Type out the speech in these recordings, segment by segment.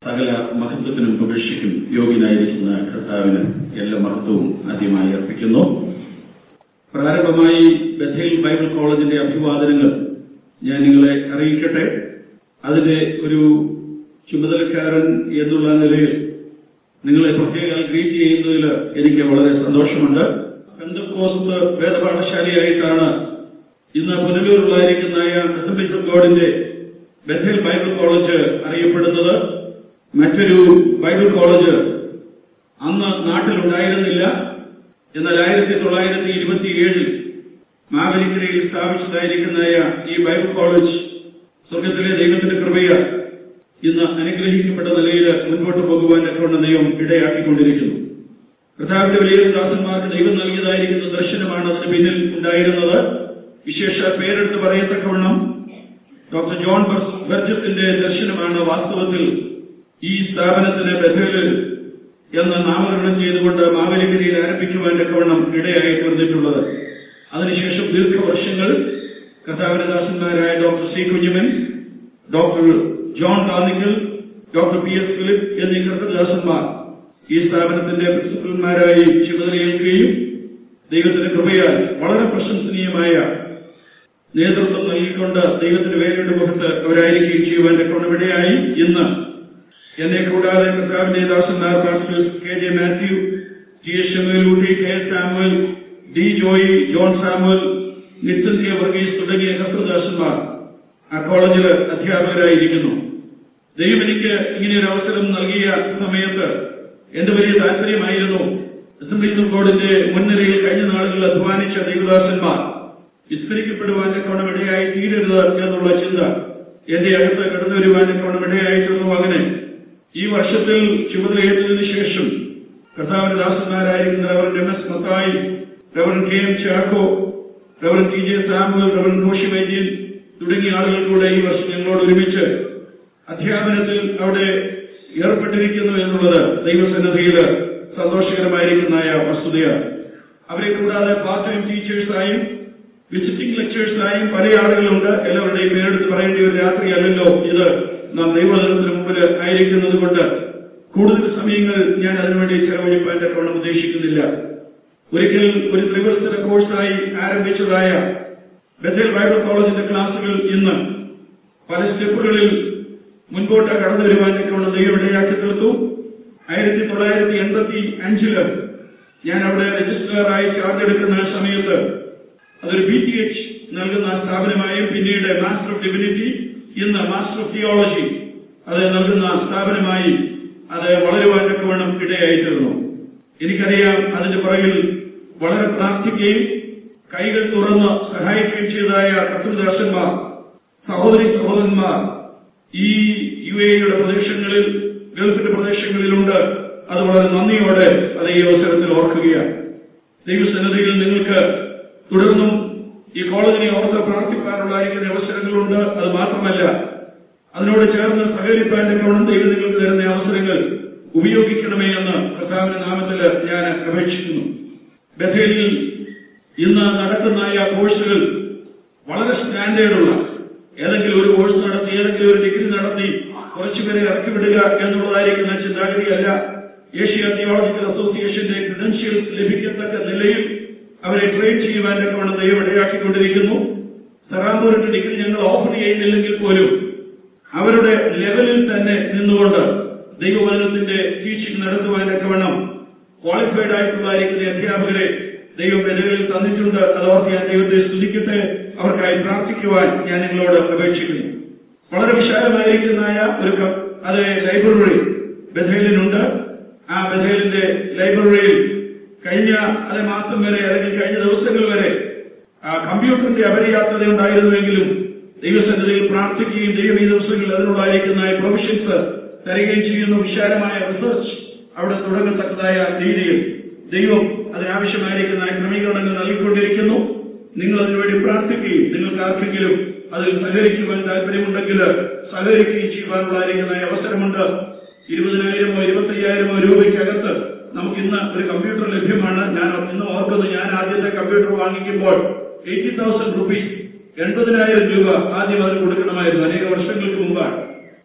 സകല മഹത്വത്തിനും പ്രതീക്ഷയ്ക്കും യോഗ്യനായിരിക്കുന്ന കർത്താവിന് എല്ലാ മഹത്വവും ആദ്യമായി അർപ്പിക്കുന്നു പ്രാരംഭമായി ബഥേൽ ബൈബിൾ കോളേജിന്റെ അഭിവാദനങ്ങൾ ഞാൻ നിങ്ങളെ അറിയിക്കട്ടെ അതിന്റെ ഒരു ചുമതലക്കാരൻ എന്നുള്ള നിലയിൽ നിങ്ങളെ പ്രത്യേകം ഗ്രീറ്റ് ചെയ്യുന്നതിൽ എനിക്ക് വളരെ സന്തോഷമുണ്ട് പെന്തക്കോസ്ത് വേദപാഠശാലയായിട്ടാണ് ഇന്ന് പുനലൂരിലായിരിക്കുന്ന അസംബ്ലീസ് ഓഫ് ഗോഡിന്റെ ബഥേൽ ബൈബിൾ കോളേജ് അറിയപ്പെടുന്നത് മറ്റൊരു ബൈബിൾ കോളേജ് അന്ന് നാട്ടിലുണ്ടായിരുന്നില്ല എന്നാൽ ആയിരത്തി തൊള്ളായിരത്തി ഇരുപത്തിയേഴിൽ മാവേലിക്കരയിൽ സ്ഥാപിച്ചതായിരിക്കുന്ന ഈ ബൈബിൾ കോളേജ് സ്വർഗത്തിലെ ദൈവത്തിന്റെ കൃപയ ഇന്ന് അനുഗ്രഹിക്കപ്പെട്ട നിലയിൽ മുൻപോട്ട് പോകുവാൻ കൊണ്ട് ദൈവം ഇടയാക്കിക്കൊണ്ടിരിക്കുന്നു കർത്താവിന്റെ വലിയ ദാസന്മാർക്ക് ദൈവം നൽകിയതായിരിക്കുന്ന ദർശനമാണ് അതിന് പിന്നിൽ ഉണ്ടായിരുന്നത് വിശേഷ പേരെടുത്ത് പറയത്തക്കവണ്ണം ഡോക്ടർ ജോൺ ബെർജത്തിന്റെ ദർശനമാണ് വാസ്തവത്തിൽ ഈ സ്ഥാപനത്തിന് ബഥേല് എന്ന് നാമകരണം ചെയ്തുകൊണ്ട് മാവേലിക്കരയിൽ ആരംഭിക്കുവാൻ തക്കവണ്ണം ഇടയായി തീർന്നിട്ടുള്ളത് അതിനുശേഷം ദീർഘവർഷങ്ങൾ കഥാവരദാസന്മാരായ doctor C Kunjuman doctor John Kannickal doctor P S Philip എന്നീ കർത്തദാസന്മാർ ഈ സ്ഥാപനത്തിന്റെ പ്രിൻസിപ്പൽമാരായി ചുമതലയേൽക്കുകയും ദൈവത്തിന്റെ കൃപയാൽ വളരെ പ്രശംസനീയമായ നേതൃത്വം നൽകിക്കൊണ്ട് ദൈവത്തിന്റെ വേലയുടെ മുഖത്ത് അവരായിരിക്കുകയും ചെയ്യുവാൻ കൊണ്ടവിടെയായി ഇന്ന് എന്നെ കൂടാതെ കർത്താവിന്റെ ദാസന്മാർ pastor K J Mathew T S Shamelootty K S Samuel D Joy John Samuel Nithyan K Varghese തുടങ്ങിയ കർത്തദാസന്മാർ ആ കോളേജിൽ അധ്യാപകരായിരിക്കുന്നു ദൈവം എനിക്ക് ഇങ്ങനെ ഒരു അവസരം നൽകിയ സമയത്ത് എന്റെ വലിയ താല്പര്യമായിരുന്നു അസംബ്ലീസ് ഓഫ് ഗോഡിന്റെ മുൻനിരയിൽ കഴിഞ്ഞ നാളുകളിൽ അധ്വാനിച്ച ദൈവദാസന്മാർ വിസ്മരിക്കപ്പെടുവാൻ കോണം ഇടയായി തീരരുത് എന്നുള്ള ചിന്ത എന്റെ അകത്ത് കടന്നു വരുവാൻ കോണം ഇടയായി തീർന്നു അങ്ങനെ ഈ വർഷത്തിൽ ചുമതലയേറ്റതിനു ശേഷം കർത്താവിന്റെ ദാസന്മാരായിരിക്കുന്ന reverend M S Mathai reverend K M Chacko reverend T J Samuel reverend Koshy Vaidyan തുടങ്ങിയ ആളുകൾ കൂടെ ഈ വർഷം ഞങ്ങളോട് ഒരുമിച്ച് അധ്യാപനത്തിൽ അവിടെ ഏർപ്പെട്ടിരിക്കുന്നു എന്നുള്ളത് ദൈവസന്നദ്ധിയിൽ സന്തോഷകരമായിരിക്കുന്ന വസ്തുതയാണ് അവരെ കൂടാതെ പാർട്ട് ടൈം ടീച്ചേഴ്സായും വിസിറ്റിംഗ് ലെക്ചേഴ്സായും പല ആളുകളുണ്ട് എല്ലാവരുടെയും പേരെടുത്ത് പറയേണ്ട ഒരു രാത്രിയല്ലല്ലോ ഇത് നാം ദൈവദനത്തിന് മുമ്പിൽ ആയിരിക്കുന്നത് കൊണ്ട് കൂടുതൽ സമയങ്ങൾ ഞാൻ അതിനുവേണ്ടി ചെലവഴിപ്പാൻ തക്കവണ്ണം ഉദ്ദേശിക്കുന്നില്ല ഒരിക്കൽ ഒരു ത്രിവത്സര കോഴ്സായി ആരംഭിച്ചതായ ബഥേൽ ബൈബിൾ കോളേജിന്റെ ക്ലാസുകൾ ഇന്ന് പല സ്റ്റെപ്പുകളിൽ മുൻപോട്ട് കടന്നു വരുവാൻ തക്കവണ്ണം ദൈവം ഇടയാക്കി തീർത്തു ആയിരത്തി തൊള്ളായിരത്തി എൺപത്തി അഞ്ചില് ഞാൻ അവിടെ രജിസ്ട്രാറായി ചാർജ് എടുക്കുന്ന സമയത്ത് അതൊരു ബി ടി എച്ച് നൽകുന്ന സ്ഥാപനമായും പിന്നീട് മാസ്റ്റർ ഓഫ് ഡിവിനിറ്റി ഇന്ന് മാസ്റ്റർ ഓഫ് തിയോളജി അത് നൽകുന്ന സ്ഥാപനമായി അത് വളരുവാൻ തക്കവണ്ണം ഇടയായി തീർന്നു എനിക്കറിയാം അതിന്റെ പുറകിൽ വളരെ പ്രാർത്ഥിക്കുകയും കൈകൾ തുറന്ന് സഹായിക്കുകയും ചെയ്തതായ കർത്തൃദാസന്മാർ സഹോദരി സഹോദരന്മാർ ഈ യു എയുടെ പ്രദേശങ്ങളിൽ ഗൾഫിന്റെ പ്രദേശങ്ങളിലുണ്ട് അത് വളരെ നന്ദിയോടെ അത് ഈ അവസരത്തിൽ ഓർക്കുകയാണ് ദൈവസന്നദ്ധിയിൽ നിങ്ങൾക്ക് തുടർന്നും ഈ കോളേജിനെ ഓർത്ത് പ്രാർത്ഥിക്കാനുള്ളതായിരിക്കുന്ന അവസരങ്ങളുണ്ട് അത് മാത്രമല്ല അതിനോട് ചേർന്ന് സഹകരിപ്പാൻ ഗവൺമെന്റ് ദൈവം നിങ്ങൾക്ക് തരുന്ന അവസരങ്ങൾ ഉപയോഗിക്കണമേ എന്ന് കർത്താവിന്റെ നാമത്തിൽ ഞാൻ അപേക്ഷിക്കുന്നു ബഥേലിൽ ഇന്ന് നടക്കുന്ന ആ കോഴ്സുകൾ വളരെ സ്റ്റാൻഡേർഡുള്ള ഏതെങ്കിലും ഒരു കോഴ്സ് നടത്തി ഏതെങ്കിലും ഒരു ഡിഗ്രി നടത്തി കുറച്ചുപേരെ ഇറക്കി വിടുക എന്നുള്ളതായിരിക്കുന്ന ചിന്താഗതിയല്ല ഏഷ്യ തിയോളജിക്കൽ അസോസിയേഷന്റെ ക്രിഡൻഷ്യൽസ് ലഭിക്കത്തക്ക നിലയിൽ അവരെ ട്രെയിൻ ചെയ്യുവാൻ തക്കവണ്ണം ദൈവം ഇടയാക്കിക്കൊണ്ടിരിക്കുന്നു സറാമ്പൂരിന്റെ ഡിഗ്രി ഞങ്ങൾ ഓഫർ ചെയ്യുന്നില്ലെങ്കിൽ പോലും അവരുടെ ലെവലിൽ തന്നെ നിന്നുകൊണ്ട് ദൈവവചനത്തിന്റെ ടീച്ചിങ് നടത്തുവാൻ തക്കവണ്ണം ക്വാളിഫൈഡ് ആയിട്ടുള്ളതായിരിക്കുന്ന അധ്യാപകരെ ദൈവം ബലകളിൽ തന്നിട്ടുണ്ട് അതോർത്ത് ഞാൻ ദൈവത്തെ സ്തുതിക്കട്ടെ അവർക്കായി പ്രാർത്ഥിക്കുവാൻ ഞാൻ നിങ്ങളോട് അപേക്ഷിക്കുന്നു വളരെ വിശാലമായിരിക്കുന്ന ഒരു ക- അത് ലൈബ്രറി ബഥേലിനുണ്ട് ആ ബഥേലിന്റെ ലൈബ്രറിയിൽ കഴിഞ്ഞ അതേ മാസം വരെ അല്ലെങ്കിൽ കഴിഞ്ഞ ദിവസങ്ങൾ വരെ ആ കമ്പ്യൂട്ടറിന്റെ അപര്യാപ്തത ഉണ്ടായിരുന്നുവെങ്കിലും ദൈവസന്നിധിയിൽ പ്രാർത്ഥിക്കുകയും ദൈവം ഈ ദിവസങ്ങളിൽ അതിനുള്ളതായിരിക്കുന്ന പ്രൊവിഷൻസ് തരികയും ചെയ്യുന്ന വിശാലമായ റിസർച്ച് അവിടെ തുടങ്ങത്തക്കതായ രീതിയിൽ ദൈവം അതിനാവശ്യമായിരിക്കുന്ന ക്രമീകരണങ്ങൾ നൽകിക്കൊണ്ടിരിക്കുന്നു നിങ്ങൾ അതിനുവേണ്ടി പ്രാർത്ഥിക്കുകയും നിങ്ങൾക്ക് ആർക്കെങ്കിലും അതിൽ സഹകരിക്കുവാൻ താല്പര്യമുണ്ടെങ്കിൽ സഹകരിക്കുകയും ചെയ്യുവാനുള്ളതായിരിക്കുന്ന അവസരമുണ്ട് ഇരുപതിനായിരമോ ഇരുപത്തയ്യായിരമോ രൂപയ്ക്കകത്ത് നമുക്ക് ഇന്ന് ഒരു കമ്പ്യൂട്ടർ ലഭ്യമാണ് ഞാൻ ഇന്ന് ഓർക്കുന്നു ഞാൻ ആദ്യത്തെ കമ്പ്യൂട്ടർ വാങ്ങിക്കുമ്പോൾ എയ്റ്റി തൗസൻഡ് റുപ്പീസ് എൺപതിനായിരം രൂപ ആദ്യം അതിന് കൊടുക്കണമായിരുന്നു അനേക വർഷങ്ങൾക്ക് മുമ്പാണ്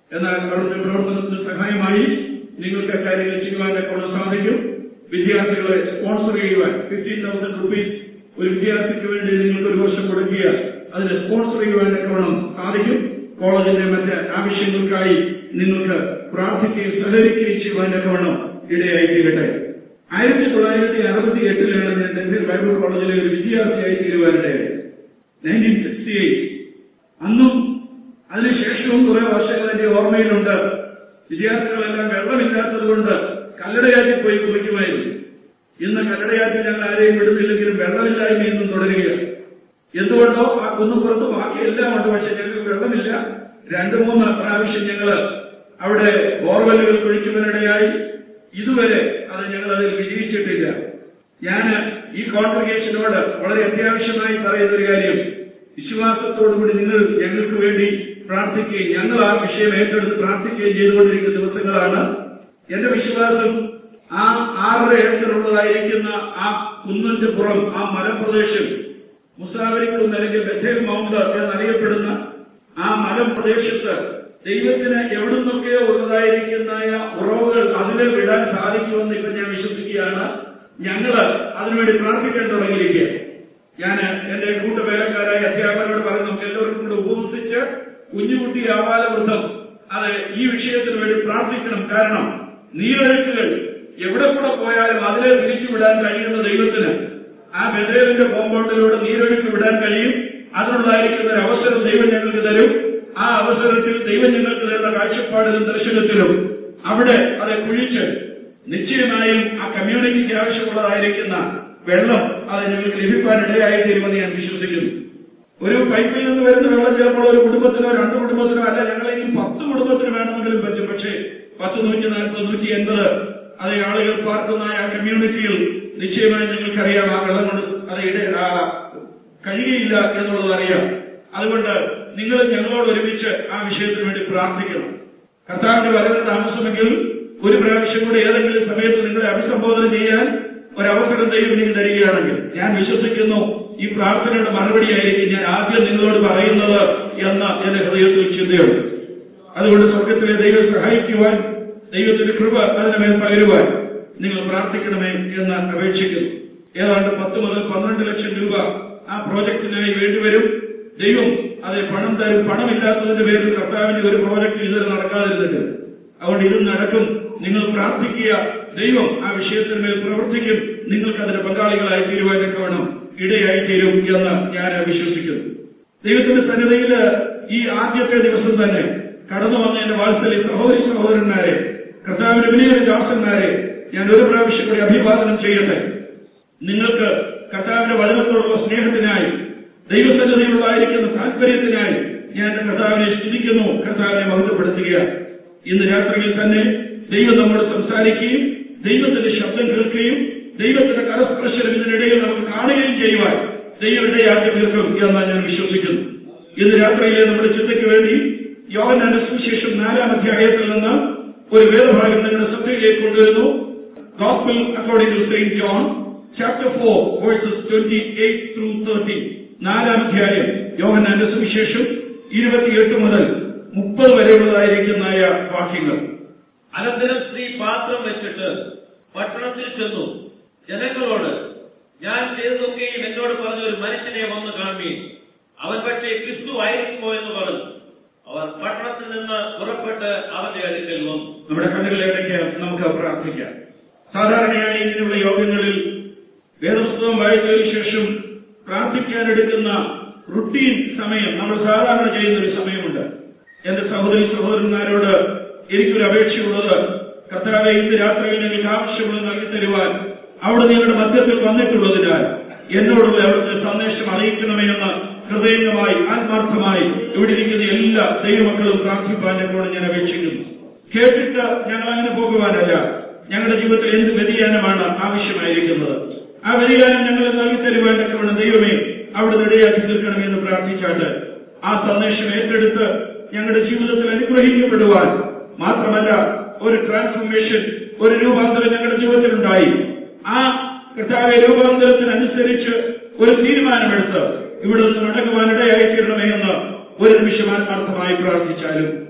എന്നാൽ അവിടുത്തെ പ്രവർത്തനത്തിന് സഹായമായി നിങ്ങൾക്ക് കാര്യങ്ങൾ ചെയ്യുവാനൊക്കെ ഉള്ള സാധിക്കും വിദ്യാർത്ഥികളെ സ്പോൺസർ ചെയ്യുവാൻ ഫിഫ്റ്റീൻ തൗസൻഡ് റുപ്പീസ് ഒരു വിദ്യാർത്ഥിക്ക് വേണ്ടി നിങ്ങൾക്ക് ഒരു വർഷം കൊടുക്കുക അതിനെ സ്പോൺസർ ചെയ്യുവാനൊക്കെ വേണം സാധിക്കും കോളേജിന്റെ മറ്റ് ആവശ്യങ്ങൾക്കായി നിങ്ങൾക്ക് പ്രാർത്ഥിക്കുകയും സഹകരിക്കുകയും ചെയ്യുവാനൊക്കെ വേണം ഇടയായി തീരട്ടെ ആയിരത്തി തൊള്ളായിരത്തി അറുപത്തി എട്ടിലാണ് ഞാൻ ഡൽഹി ബൈബിൾ കോളേജിലെ ഒരു വിദ്യാർത്ഥിയായി തീരുവാനിടയായി നയൻറ്റീൻ സിക്സ്റ്റി എയ്റ്റ് അന്നും അതിനുശേഷവും കുറെ വർഷങ്ങൾ എന്റെ ഓർമ്മയിലുണ്ട് വിദ്യാർത്ഥികളെല്ലാം വെള്ളമില്ലാത്തത് കൊണ്ട് കല്ലടയാറ്റിൽ പോയി കുളിക്കുമായിരുന്നു ഇന്ന് കല്ലടയാറ്റിൽ ഞങ്ങൾ ആരെയും വിടുന്നില്ലെങ്കിലും വെള്ളമില്ലായ്മ എന്നും തുടരുകയാണ് എന്തുകൊണ്ടോ ആ കുന്നുപുറത്ത് ബാക്കി എല്ലാം ഉണ്ട് പക്ഷെ ഞങ്ങൾക്ക് വെള്ളമില്ല രണ്ടു മൂന്ന് പ്രാവശ്യം ഞങ്ങൾ അവിടെ ബോർവെല്ലുകൾ കുഴിക്കുന്നതിനിടയായി ഇതുവരെ അത് ഞങ്ങൾ അതിൽ വിജയിച്ചിട്ടില്ല ഞാൻ ഈ കോൺഗ്രിഗേഷനോട് വളരെ അത്യാവശ്യമായി പറയുന്ന ഒരു കാര്യം വിശ്വാസത്തോടുകൂടി നിങ്ങൾ ഞങ്ങൾക്ക് വേണ്ടി പ്രാർത്ഥിക്കുകയും ഞങ്ങൾ ആ വിഷയം ഏറ്റെടുത്ത് പ്രാർത്ഥിക്കുകയും ചെയ്തുകൊണ്ടിരിക്കുന്ന ദിവസങ്ങളാണ് എന്റെ വിശ്വാസം ആ ആറര ഏക്കറുള്ളതായിരിക്കുന്ന ആ കുന്നിന്റെ പുറം ആ മലപ്രദേശം മുസാവരിക്കും അല്ലെങ്കിൽ ബഥേൽ മൗണ്ട് എന്നറിയപ്പെടുന്ന ആ മലപ്രദേശത്ത് ദൈവത്തിന് എവിടുന്നൊക്കെയോ ഉള്ളതായിരിക്കുന്ന ഉറവുകൾ അതിലെ വിടാൻ സാധിക്കുമെന്ന് ഇപ്പൊ ഞാൻ വിശ്വസിക്കുകയാണ് ഞങ്ങള് അതിനുവേണ്ടി പ്രാർത്ഥിക്കാൻ തുടങ്ങിയിരിക്കുക ഞാൻ എന്റെ കൂട്ടുവേലക്കാരായ അധ്യാപകരോട് പറഞ്ഞു നമുക്ക് എല്ലാവർക്കും കൂടെ ഉപവസിച്ച് കുഞ്ഞുകുട്ടി ആവാലവൃദ്ധം അത് ഈ വിഷയത്തിന് വേണ്ടി പ്രാർത്ഥിക്കണം കാരണം നീരൊഴുക്കുകൾ എവിടെ കൂടെ പോയാലും അതിലെ തിരിച്ചുവിടാൻ കഴിയുന്ന ദൈവത്തിന് ആ ബദേലിന്റെ കോമ്പൗണ്ടിലൂടെ നീരൊഴുക്ക് വിടാൻ കഴിയും അതിനുള്ളതായിരിക്കുന്ന ഒരു അവസരം ദൈവം ഞങ്ങൾക്ക് തരും ആ അവസരത്തിൽ ദൈവം ഞങ്ങൾക്ക് തരുന്ന കാഴ്ചപ്പാടിലും ദർശനത്തിലും അവിടെ അത് കുഴിച്ച് നിശ്ചയമായും ആ കമ്മ്യൂണിറ്റിക്ക് ആവശ്യമുള്ളതായിരിക്കുന്ന വെള്ളം അത് ഞങ്ങൾക്ക് ലഭിക്കാൻ ഇടയായിത്തീരുമെന്ന് ഞാൻ വിശ്വസിക്കുന്നു ഒരു പൈപ്പിൽ നിന്ന് വരുന്ന വെള്ളം ചിലപ്പോൾ ഒരു കുടുംബത്തിനോ രണ്ട് കുടുംബത്തിനോ അല്ല ഞങ്ങളെങ്കിൽ പത്ത് കുടുംബത്തിന് വേണമെങ്കിലും പറ്റും പക്ഷേ പത്ത് നൂറ്റി നാൽപ്പത് നൂറ്റി എൺപത് അത് ആളുകൾ പാർക്കുന്ന ആ കമ്മ്യൂണിറ്റിയിൽ നിശ്ചയമായും ഞങ്ങൾക്കറിയാം ആ വെള്ളം കൊണ്ട് അത് ഇട ആ കഴിയുകയില്ല എന്നുള്ളത് അറിയാം അതുകൊണ്ട് നിങ്ങൾ ഞങ്ങളോട് ഒരുമിച്ച് ആ വിഷയത്തിന് വേണ്ടി പ്രാർത്ഥിക്കണം കർത്താവിന്റെ വരവ് താമസമെങ്കിൽ ഒരു പ്രാവശ്യം കൂടെ ഏതെങ്കിലും സമയത്ത് നിങ്ങളെ അഭിസംബോധന ചെയ്യാൻ ഒരവസരം ദൈവം നിങ്ങൾ തരികയാണെങ്കിൽ ഞാൻ വിശ്വസിക്കുന്നു ഈ പ്രാർത്ഥനയുടെ മറുപടിയായിരിക്കും ഞാൻ ആദ്യം നിങ്ങളോട് പറയുന്നത് എന്ന എന്റെ ഹൃദയത്തിൽ ചിന്തയുണ്ട് അതുകൊണ്ട് സ്വർഗത്തിലെ ദൈവം സഹായിക്കുവാൻ ദൈവത്തിന്റെ കൃപ അതിന് മേൽ പകരുവാൻ നിങ്ങൾ പ്രാർത്ഥിക്കണമേ എന്ന് അപേക്ഷിക്കുന്നു ഏതാണ്ട് പത്ത് മുതൽ പന്ത്രണ്ട് ലക്ഷം രൂപ ആ പ്രോജക്റ്റിനായി വേണ്ടിവരും ദൈവം അത് പണം തരും പണമില്ലാത്തതിന്റെ പേരിൽ കർത്താവിന്റെ ഒരു പ്രോജക്റ്റ് ഇതുവരെ നടക്കാതിരുന്നിട്ട് അതുകൊണ്ട് ഇത് നടക്കും നിങ്ങൾ പ്രാർത്ഥിക്കുക ദൈവം ആ വിഷയത്തിന് മേൽ പ്രവർത്തിക്കും നിങ്ങൾക്ക് അതിന് പങ്കാളികളായി തീരുവാനൊക്കെ വേണം ഇടയായി തീരും എന്ന് ഞാൻ വിശ്വസിക്കുന്നു ദൈവത്തിന്റെ സന്നിധിയിൽ ഈ ആദ്യത്തെ ദിവസം തന്നെ കടന്നു വന്ന എന്റെ വാത്സല്യ സഹോദരി സഹോദരന്മാരെ കർത്താവിന്റെ വലിയ ദാസന്മാരെ ഞാൻ ഒരു പ്രാവശ്യം കൂടി അഭിവാദനം ചെയ്യട്ടെ നിങ്ങൾക്ക് കർത്താവിന്റെ വചനത്തോടുള്ള സ്നേഹത്തിനായി ദൈവസന്നിധിയിലുള്ളതായിരിക്കുന്ന താല്പര്യത്തിനായി ഞാൻ എന്റെ കർത്താവിനെ സ്തുതിക്കുന്നു കർത്താവിനെ മഹത്വപ്പെടുത്തുകയാണ് ഇന്ന് രാത്രിയിൽ തന്നെ ദൈവം നമ്മോട് സംസാരിക്കുകയും ദൈവത്തിന്റെ ശബ്ദം കേൾക്കുകയും ദൈവത്തിന്റെ കരസ്പർശനം ഇതിനിടയിൽ നമുക്ക് കാണുകയും ചെയ്യുവാൻ ദൈവം ഇടയാക്കി തീർക്കും എന്ന് ഞാൻ വിശ്വസിക്കുന്നു ഇന്ന് രാത്രിയിലെ നമ്മുടെ ചിന്തയ്ക്ക് വേണ്ടി യോഹനാന്റെ സുവിശേഷം നാലാം അധ്യായത്തിൽ നിന്ന് ഒരു വേദഭാഗം നിങ്ങളുടെ ശ്രദ്ധയിലേക്ക് കൊണ്ടുവരുന്നു gospel according to saint John chapter four verses twenty eight through thirty നാലാം അധ്യായം യോഹനാന്റെ സുവിശേഷം ഇരുപത്തിയെട്ട് മുതൽ മുപ്പത് വരെയുള്ളതായിരിക്കുന്ന വാക്യങ്ങൾ അനന്തരം സ്ത്രീ പാത്രം വെച്ചിട്ട് പട്ടണത്തിൽ ചെന്നു ജനങ്ങളോട് ഞാൻ ചെയ്തതൊക്കെയും എന്നോട് പറഞ്ഞ ഒരു മനുഷ്യനെ വന്ന് കാണുകയും അവൻ പക്ഷേ ക്രിസ്തു ആയിരിക്കുമോ എന്ന് പറഞ്ഞു അവർ പട്ടണത്തിൽ നിന്ന് പുറപ്പെട്ട് അവന്റെ അടുക്കൽ വന്നു നമ്മുടെ കണ്ണുകളിലേക്ക് നമുക്ക് പ്രാർത്ഥിക്കാം സാധാരണയായി ഇങ്ങനെയുള്ള യോഗങ്ങളിൽ വേദപുസ്തകം വായിച്ചതിനു ശേഷം പ്രാർത്ഥിക്കാനെടുക്കുന്ന റുട്ടീൻ സമയം നമ്മൾ സാധാരണ ചെയ്യുന്ന ഒരു സമയമുണ്ട് എന്റെ സഹോദരി സഹോദരന്മാരോട് എനിക്കൊരു അപേക്ഷയുള്ളത് കർത്താവെ ഇന്ന് രാത്രിയിൽ നിങ്ങൾക്ക് ആവശ്യമുള്ളത് നൽകി തരുവാൻ അവിടെ നിങ്ങളുടെ മധ്യത്തിൽ വന്നിട്ടുള്ളതിനാൽ എന്നോടുള്ള അവിടുത്തെ സന്ദേശം അറിയിക്കണമേ എന്ന് ഹൃദയംഗമായി ആത്മാർത്ഥമായി ഇവിടെ ഇരിക്കുന്ന എല്ലാ ദൈവമക്കളും പ്രാർത്ഥിപ്പാൻ ഞങ്ങളോട് ഞാൻ അപേക്ഷിക്കുന്നു കേട്ടിട്ട് ഞങ്ങൾ അങ്ങനെ പോകുവാനല്ല ഞങ്ങളുടെ ജീവിതത്തിൽ എന്ത് വ്യതിയാനമാണ് ആവശ്യമായിരിക്കുന്നത് ആ വ്യതിയാനം ഞങ്ങൾ നൽകി തരുവാൻ തക്കവണ്ണം ദൈവമേ അവിടെ ഇടയാക്കി തീർക്കണമെന്ന് പ്രാർത്ഥിച്ചാട്ട് ആ സന്ദേശം ഏറ്റെടുത്ത് ഞങ്ങളുടെ ജീവിതത്തിൽ അനുഗ്രഹിക്കപ്പെടുവാൻ മാത്രമല്ല ഒരു ട്രാൻസ്ഫോർമേഷൻ ഒരു രൂപാന്തരം ഞങ്ങളുടെ ജീവിതത്തിൽ ഉണ്ടായി ആ കർത്താവെ രൂപാന്തരത്തിനനുസരിച്ച് ഒരു തീരുമാനമെടുത്ത് ഇവിടെ നിന്ന് നടക്കുവാൻ ഇടയായി തീരണമേ എന്ന് ഒരു നിമിഷം ആത്മാർത്ഥമായി പ്രാർത്ഥിച്ചാലും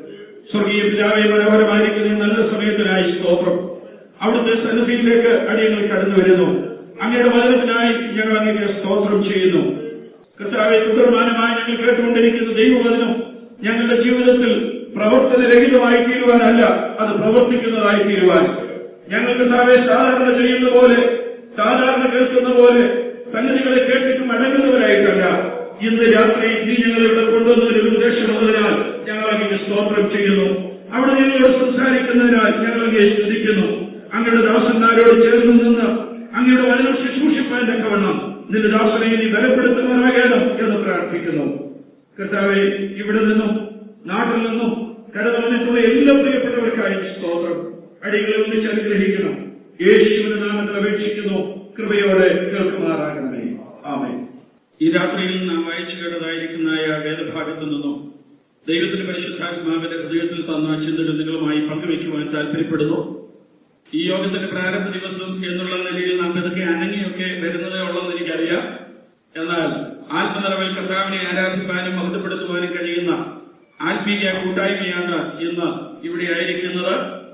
സ്വർഗീയ പിതാവെ മനോഹരമായിരിക്കുന്ന ഈ നല്ല സമയത്തിനായി സ്തോത്രം അവിടുത്തെ സന്നിധിയിലേക്ക് അടിയങ്ങൾ കടന്നു വരുന്നു അങ്ങയുടെ വചനത്തിനായി ഞങ്ങൾ അങ്ങേക്ക് സ്തോത്രം ചെയ്യുന്നു കർത്താവെ തുടർമാനമായി ഞങ്ങൾ കേട്ടുകൊണ്ടിരിക്കുന്ന ദൈവവചനം ഞങ്ങളുടെ ജീവിതത്തിൽ പ്രവർത്തനരഹിതമായി തീരുവാനല്ല അത് പ്രവർത്തിക്കുന്നതായി തീരുവാൻ ഞങ്ങൾ കർത്താവെ സാധാരണ ചെയ്യുന്ന പോലെ സാധാരണ കേൾക്കുന്ന പോലെ സംഗതികളെ കേട്ടിട്ട് മടങ്ങുന്നവരായിട്ടല്ല ഇന്ന് രാത്രി നീ ഞങ്ങളെ ഇവിടെ കൊണ്ടുവന്നതിന് ഉദ്ദേശമുള്ളതിനാൽ ഞങ്ങൾ അങ്ങനെ സ്തോത്രം ചെയ്യുന്നു അവിടെ ഞങ്ങളോട് സംസാരിക്കുന്നതിനാൽ ഞങ്ങൾ അങ്ങനെ സ്തുതിക്കുന്നു അങ്ങയുടെ ദാസന്മാരോട് ചേർന്ന് നിന്ന് അങ്ങയുടെ വചനം ശുശ്രൂഷിപ്പാൻ തക്കവണ്ണം നിന്റെ ദാസനെ നീ ബലപ്പെടുത്തുവാനാകണം എന്ന് പ്രാർത്ഥിക്കുന്നു കർത്താവെ ഇവിടെ നിന്നും നാട്ടിൽ നിന്നും കടന്നുവന്നിട്ടുള്ള എല്ലാ പ്രിയപ്പെട്ടവർക്കായി സ്തോത്രം അടികളെ ഒന്നിച്ച് അനുഗ്രഹിക്കണം യേശുവിന്റെ നാമത്തിൽ അപേക്ഷിക്കുന്നു കൃപയോടെ കേൾക്കുമാറാകണമേ ആമേ ഈ രാത്രിയിൽ നാം വായിച്ചു കേട്ടതായിരിക്കുന്ന ആ വേദഭാഗത്തു നിന്നും ദൈവത്തിന്റെ പരിശുദ്ധാത്മാവിന്റെ ഹൃദയത്തിൽ തന്ന ചിന്തകൾ നിങ്ങളുമായി പങ്കുവയ്ക്കുവാൻ താല്പര്യപ്പെടുന്നു ഈ യോഗത്തിന്റെ പ്രാരംഭ ദിവസം എന്നുള്ള നിലയിൽ നാം ഇതൊക്കെ അനങ്ങിയൊക്കെ വരുന്നതേ ഉള്ളെന്ന് എനിക്കറിയാം എന്നാൽ ആത്മനിറവിൽ കർത്താവിനെ ആരാധിക്കാനും മഹത്വപ്പെടുത്തുവാനും കഴിയുന്ന ആത്മീയ കൂട്ടായ്മയാണ് ഇന്ന് ഇവിടെ ആയിരിക്കുന്നത്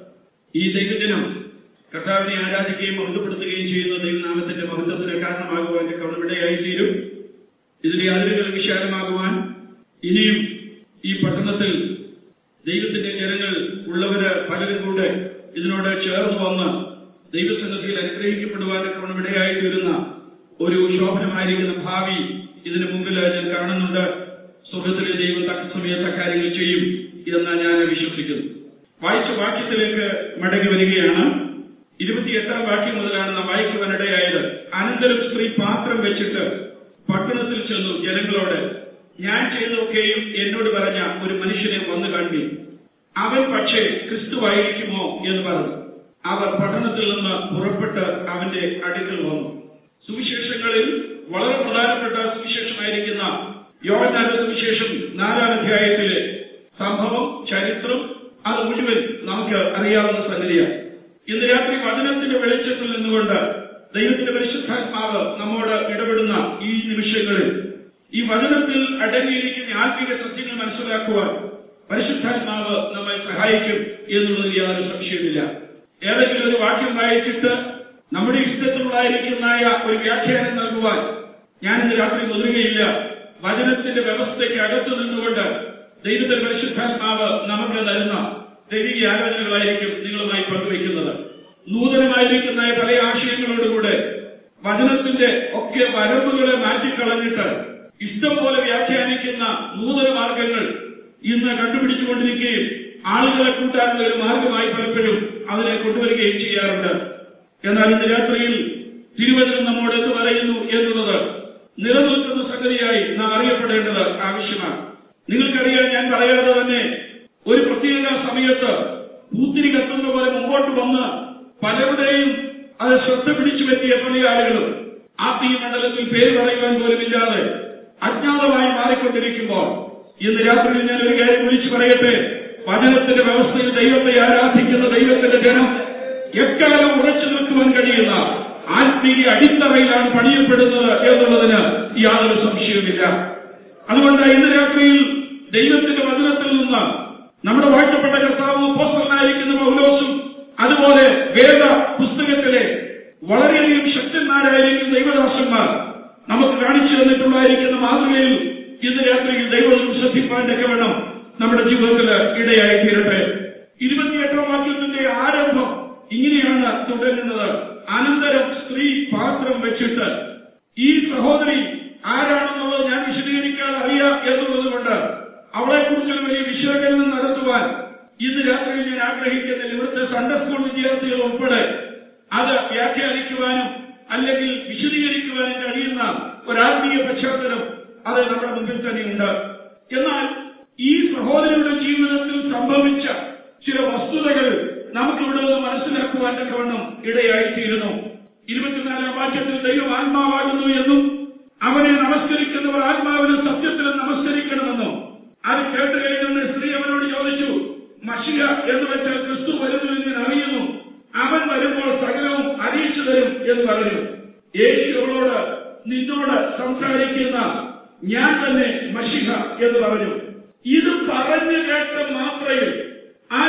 ഈ ദൈവദിനം കർത്താവിനെ ആരാധിക്കുകയും മഹത്വപ്പെടുത്തുകയും ചെയ്യുന്ന ദൈവനാമത്തിന്റെ മഹത്വത്തിന് കാരണമാകുവാൻ കവണമിടയായി തീരും ഇതിന്റെ അതിരുകൾ വിശാലമാകുവാൻ ഇനിയും ഈ പട്ടണത്തിൽ ദൈവത്തിന്റെ ജനങ്ങൾ ഉള്ളവര് പലരും കൂടെ ഇതിനോട് ചേർന്ന് വന്ന് ദൈവസന്നിധിയിൽ അനുഗ്രഹിക്കപ്പെടുവാനൊക്കെ ഇടയായി തീരുന്ന ഒരു ശോഭനമായിരിക്കുന്ന ഭാവി ഇതിനു മുമ്പിൽ ഞാൻ കാണുന്നുണ്ട് സ്വർഗത്തിലെ ദൈവം തക്ക സമയത്ത് കാര്യങ്ങൾ ചെയ്യും എന്ന് ഞാൻ വിശ്വസിക്കുന്നു വായിച്ച വാക്യത്തിലേക്ക് മടങ്ങി വരികയാണ് ഇരുപത്തിയെട്ടാം വാക്യം മുതലാണ് നാം വായിക്കുവാനിടയായത് അനന്തരം സ്ത്രീ പാത്രം വെച്ചിട്ട് പട്ടണത്തിൽ ചെന്നു ജനങ്ങളോട് ഞാൻ ചെയ്തതൊക്കെയും എന്നോട് പറഞ്ഞ ഒരു മനുഷ്യനെ വന്നു കണ്ടി അവൻ പക്ഷേ ക്രിസ്തുവായിരിക്കുമോ എന്ന് പറഞ്ഞു അവർ പട്ടണത്തിൽ നിന്ന് പുറപ്പെട്ട് അവന്റെ അടുക്കൽ വന്നു സുവിശേഷങ്ങളിൽ വളരെ പ്രധാനപ്പെട്ട സുവിശേഷമായിരിക്കുന്ന യോഹന്നാന്റെ സുവിശേഷം നാലാം അധ്യായത്തിലെ സംഭവം ചരിത്രം അത് മുഴുവൻ നമുക്ക് അറിയാവുന്ന സംഗതിയാണ് ഇന്ന് രാത്രി വചനത്തിന്റെ വെളിച്ചത്തിൽ നിന്നുകൊണ്ട് ദൈവത്തിന്റെ പരിശുദ്ധാത്മാവ് നമ്മോട് ഇടപെടുന്ന ഈ നിമിഷങ്ങളിൽ ഈ വചനത്തിൽ അടങ്ങിയിരിക്കുന്ന ആത്മീക സത്യങ്ങൾ മനസ്സിലാക്കുവാൻ പരിശുദ്ധാത്മാവ് നമ്മെ സഹായിക്കും എന്നുള്ളതിൽ യാതൊരു സംശയമില്ല ഏതെങ്കിലും ഒരു വാക്യം വായിച്ചിട്ട് നമ്മുടെ ഇഷ്ടത്തിലുള്ളായിരിക്കുന്ന ഒരു വ്യാഖ്യാനം നൽകുവാൻ ഞാൻ ഇന്ന് രാത്രി മുതിരുകയില്ല വചനത്തിന്റെ വ്യവസ്ഥയ്ക്ക് അകത്തു നിന്നുകൊണ്ട് ദൈവത്തിന്റെ പരിശുദ്ധാത്മാവ് നമുക്ക് തരുന്ന ദൈവിക ആലോചനകളായിരിക്കും നിങ്ങളുമായി പങ്കുവയ്ക്കുന്നത് നൂതനമായിരിക്കുന്ന പല ആശയങ്ങളോടുകൂടെ വചനത്തിന്റെ ഒക്കെ വരമ്പുകളെ മാറ്റിക്കളഞ്ഞിട്ട് ഇഷ്ടം പോലെ വ്യാഖ്യാനിക്കുന്ന നൂതന മാർഗങ്ങൾ ഇന്ന് കണ്ടുപിടിച്ചുകൊണ്ടിരിക്കുകയും ആളുകളെ കൂട്ടാനുള്ള ഒരു മാർഗമായി പലപ്പോഴും അതിനെ കൊണ്ടുവരികയും ചെയ്യാറുണ്ട് എന്നാൽ ഇന്ന് രാത്രിയിൽ തിരുവചനം നമ്മോട് എന്ത് പറയുന്നു എന്നുള്ളത് നിലനിൽക്കുന്ന സംഗതിയായി നാം അറിയപ്പെടേണ്ടത് ആവശ്യമാണ് നിങ്ങൾക്കറിയാൻ ഞാൻ പറയാതെ തന്നെ ഒരു പ്രത്യേക സമയത്ത് പൂത്തിരി കത്തുന്ന പോലെ മുമ്പോട്ട് വന്ന് പലരുടെയും അത് ശ്രദ്ധ പിടിച്ചു പറ്റിയ പല ആളുകളും ആത്മീയ മണ്ഡലത്തിൽ പേര് പറയുവാൻ പോലുമില്ലാതെ അജ്ഞാതമായി മാറിക്കൊണ്ടിരിക്കുമ്പോൾ ഇന്ന് രാത്രിയിൽ ഞാൻ ഒരു കാര്യം വിളിച്ചു പറയട്ടെ വചനത്തിന്റെ വ്യവസ്ഥയിൽ ദൈവത്തെ ആരാധിക്കുന്ന ദൈവത്തിന്റെ ജനം എക്കാലം ഉറച്ചു നിൽക്കുവാൻ കഴിയുന്ന ആത്മീയ അടിത്തറയിലാണ് പണിയപ്പെടുന്നത് എന്നുള്ളതിന് യാതൊരു സംശയവുമില്ല അതുകൊണ്ട് ഇന്ന് രാത്രിയിൽ ദൈവത്തിന്റെ വചനത്തിൽ നിന്ന് നമ്മുടെ വാഴ്ത്തപ്പെട്ട കർത്താവ് അപ്പോസ്തലനായിരിക്കുന്ന പൗലോസും അതുപോലെ വേദ പുസ്തകത്തിലെ വളരെയധികം ശക്തന്മാരായിരിക്കുന്ന ദൈവദാസന്മാർ നമുക്ക് കാണിച്ചു തന്നിട്ടുള്ളതായിരിക്കുന്ന മാതൃകയിൽ ഇന്ന് രാത്രിയിൽ ദൈവം ശ്രദ്ധിപ്പാനൊക്കെ വേണം നമ്മുടെ ജീവിതത്തിൽ ഇടയായി തീരട്ടെ ഇരുപത്തിയെട്ടാം വാക്യത്തിന്റെ ആരംഭം ഇങ്ങനെയാണ് തുടരുന്നത് അനന്തരം സ്ത്രീ പാത്രം വെച്ചിട്ട് ഈ സഹോദരി ആരാണെന്നുള്ളത് ഞാൻ വിശദീകരിക്കാതെ അറിയാം എന്നുള്ളത് കൊണ്ട് അവളെ കുറിച്ചൊരു വലിയ വിശകലനം നടത്തുവാൻ ഇന്ന് രാത്രിയിൽ ഞാൻ ആഗ്രഹിക്കുന്നില്ല ഇവിടുത്തെ സൺഡേ സ്കൂൾ വിദ്യാർത്ഥികൾ ഉൾപ്പെടെ അത് വ്യാഖ്യാനിക്കുവാനും അല്ലെങ്കിൽ വിശദീകരിക്കുവാനും കഴിയുന്ന ഒരാത്മീയ പശ്ചാത്തലം അത് നമ്മുടെ മുമ്പിൽ തന്നെയുണ്ട് എന്നാൽ ഈ സഹോദരിയുടെ ജീവിതത്തിൽ സംഭവിച്ച ചില വസ്തുതകൾ നമുക്കിവിടെ നിന്ന് മനസ്സിലാക്കുവാൻ തക്കവണ്ണം ഇടയായിത്തീരുന്നു ഇരുപത്തിനാലാം വാക്യത്തിൽ ദൈവം ആത്മാവാകുന്നു എന്നും അവനെ നമസ്കരിക്കുന്നവർ ആത്മാവിനും സത്യത്തിലും നമസ്കരിക്കണമെന്നും അത് കേട്ട് കഴിഞ്ഞ സ്ത്രീ അവനോട് ചോദിച്ചു മഷിക എന്ന് വെച്ചാൽ ക്രിസ്തു വരുന്നു എന്ന് ഞാൻ അറിയുന്നു അവൻ വരുമ്പോൾ സകലവും അറിയിച്ചു തരും എന്ന് പറഞ്ഞു യേശു അവളോട് നിന്നോട് സംസാരിക്കുന്ന ഞാൻ തന്നെ മഷിക എന്ന് പറഞ്ഞു ഇത് പറഞ്ഞു കേട്ട മാത്രയിൽ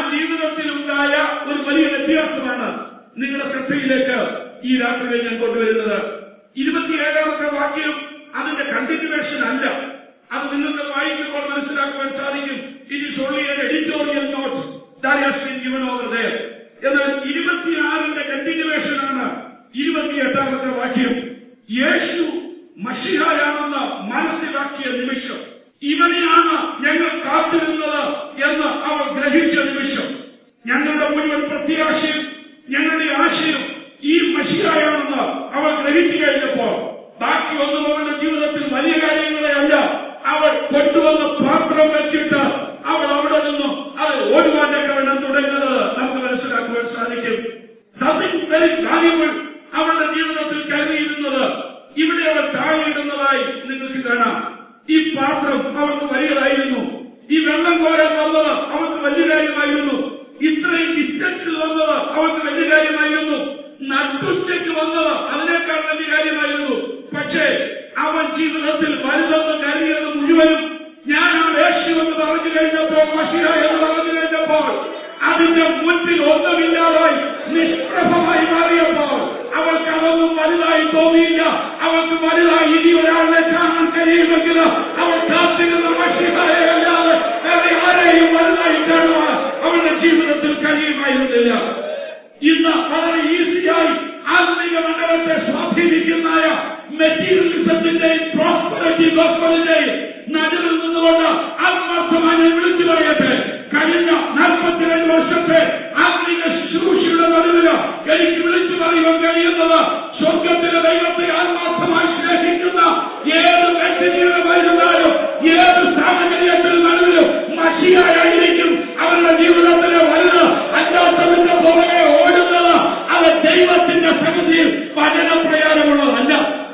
ജീവിതത്തിലുണ്ടായ ഒരു വലിയ വ്യത്യാസമാണ് നിങ്ങളുടെ ശ്രദ്ധയിലേക്ക് ഈ രാത്രിയിൽ ഞാൻ കൊണ്ടുവരുന്നത് ഇരുപത്തിയേഴാമത്തെ വാക്യം അതിന്റെ കണ്ടിന്യൂവേഷൻ അല്ല അത് നിങ്ങൾക്ക് വായിക്കുമ്പോൾ മനസ്സിലാക്കുവാൻ സാധിക്കും it is only an editorial note that has been given over there എന്നാൽ ഇരുപത്തിയാറിന്റെ കണ്ടിന്യൂവേഷൻ ആണ് ഇരുപത്തിയെട്ടാമത്തെ വാക്യം യേശു മഷിഹായാണെന്ന് മനസ്സിലാക്കിയ നിമിഷം ഇവനെയാണ് ഞങ്ങൾ കാത്തിരുന്നത് എന്ന് അവർ ഗ്രഹിച്ച നിമിഷം ഞങ്ങളുടെ മുഴുവൻ പ്രത്യാശയും ഞങ്ങളുടെ ആശയം ഈ മഷിയായാണെന്ന് അവർ ഗ്രഹിച്ചു കഴിഞ്ഞപ്പോൾ ബാക്കി ഒന്നും അവരുടെ ജീവിതത്തിൽ വലിയ കാര്യങ്ങളെ അല്ല അവൾ കൊണ്ടുവന്ന പാത്രം വെച്ചിട്ട് അവൾ അവിടെ നിന്നും അത് ഓടുവാനൊക്കെ വേണം തുടങ്ങുന്നത് നമുക്ക് മനസ്സിലാക്കുവാൻ സാധിക്കും സംതിങ് വെരി വാല്യുബിൾ അവളുടെ ജീവിതത്തിൽ കരുതിയിരുന്നത് ഇവിടെ അവർ താഴെയിടുന്നതായി നിങ്ങൾക്ക് കാണാം ഈ പാത്രം അവർക്ക് വലിയതായിരുന്നു ഈ വെള്ളം കോരാൻ വന്നത് അവർക്ക് വലിയ കാര്യമായിരുന്നു ഇത്രയും ഡിസ്റ്റൻസിൽ വന്നത് അവർക്ക് വലിയ കാര്യമായിരുന്നു നട്ടുച്ചയ്ക്ക് വന്നത് അതിനേക്കാൾ വലിയ കാര്യമായിരുന്നു പക്ഷേ അവൻ ജീവിതത്തിൽ വലുതെന്ന് കരുതിയത് മുഴുവനും ഞാനാണ് യേശു എന്ന് പറഞ്ഞു കഴിഞ്ഞപ്പോൾ മഷിയ എന്ന് പറഞ്ഞു കഴിഞ്ഞപ്പോൾ അതിന്റെ മുൻപിൽ ഒന്നുമില്ലാതായി നിഷ്പ്രഭമായി മാറിയപ്പോൾ അവൾക്ക് അതൊന്നും വലുതായി തോന്നിയില്ല അവൾക്ക് വലുതായി ഇനി ഒരാളെ കാണാൻ കഴിയുമെങ്കിൽ അവൾ കാത്തിരുന്ന മഷിയായ അല്ലാതെ വേറെ ആരെയും വലുതായി കാണുവാൻ അവളുടെ ജീവിതത്തിൽ കഴിയുമായിരുന്നില്ല ഇന്ന് വളരെ ഈസിയായി ആത്മീക മണ്ഡലത്തെ സ്വാധീനിക്കുന്ന മെറ്റീരിയലിസത്തിന്റെയും പ്രോസ്പെറിറ്റി ഗോസ്പലിന്റെയും നടുവിൽ നിന്നുകൊണ്ട് ആത്മാർത്ഥമായി ഞാൻ വിളിച്ചു പറയട്ടെ കഴിഞ്ഞ നാൽപ്പത്തിരണ്ട് വർഷത്തെ ആത്മീക ശുശ്രൂഷയുടെ നടുവിൽ എനിക്ക് വിളിച്ചു പറയുവാൻ കഴിയുന്നത് സ്വർഗത്തിലെ ദൈവത്തെ ആത്മാർത്ഥമായി സ്നേഹിക്കുന്ന ഏത് വ്യക്തിജീവിതമായിരുന്നാലും ഏത് സാഹചര്യത്തിൽ നടുവിലും മഷിയായിരിക്കും അവരുടെ ജീവിതത്തിലെ വലുത് അല്ലാത്തതിന്റെ പുറകെ ഓടുന്നത് അത് ദൈവത്തിന്റെ സമിതിയിൽ പഠനപ്രയാണമുള്ളതല്ല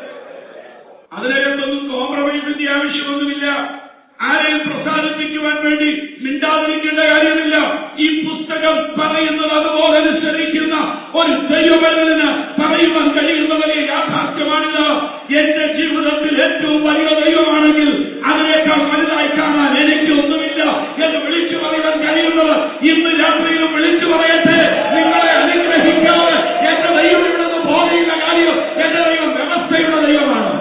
അതിനെയൊന്നും കോംപ്രമൈസിന്റെ ആവശ്യമൊന്നുമില്ല ആരെയും പ്രസാദിപ്പിക്കുവാൻ വേണ്ടി മിണ്ടാതിരിക്കേണ്ട കാര്യമില്ല ഈ പുസ്തകം പറയുന്നത് അതുപോലെ അനുസരിക്കുന്ന ഒരു ദൈവബലന് പറയുവാൻ കഴിയുന്ന വലിയ യാഥാർത്ഥ്യമാണിത് എന്റെ ജീവിതത്തിൽ ഏറ്റവും വലിയ ദൈവമാണെങ്കിൽ അതിനേക്കാൾ വലുതായി കാണാൻ എനിക്ക് ഒന്നുമില്ല എന്ന് വിളിച്ചു പറയാൻ കഴിയുന്നത് ഇന്ന് രാത്രിയിലും വിളിച്ചു പറയട്ടെ നിങ്ങളെ അനുഗ്രഹിക്കാതെ എന്റെ ദൈവം ഇവിടെ നിന്ന് പോകുന്ന കാര്യം എന്റെ ദൈവം വ്യവസ്ഥയുടെ ദൈവമാണ്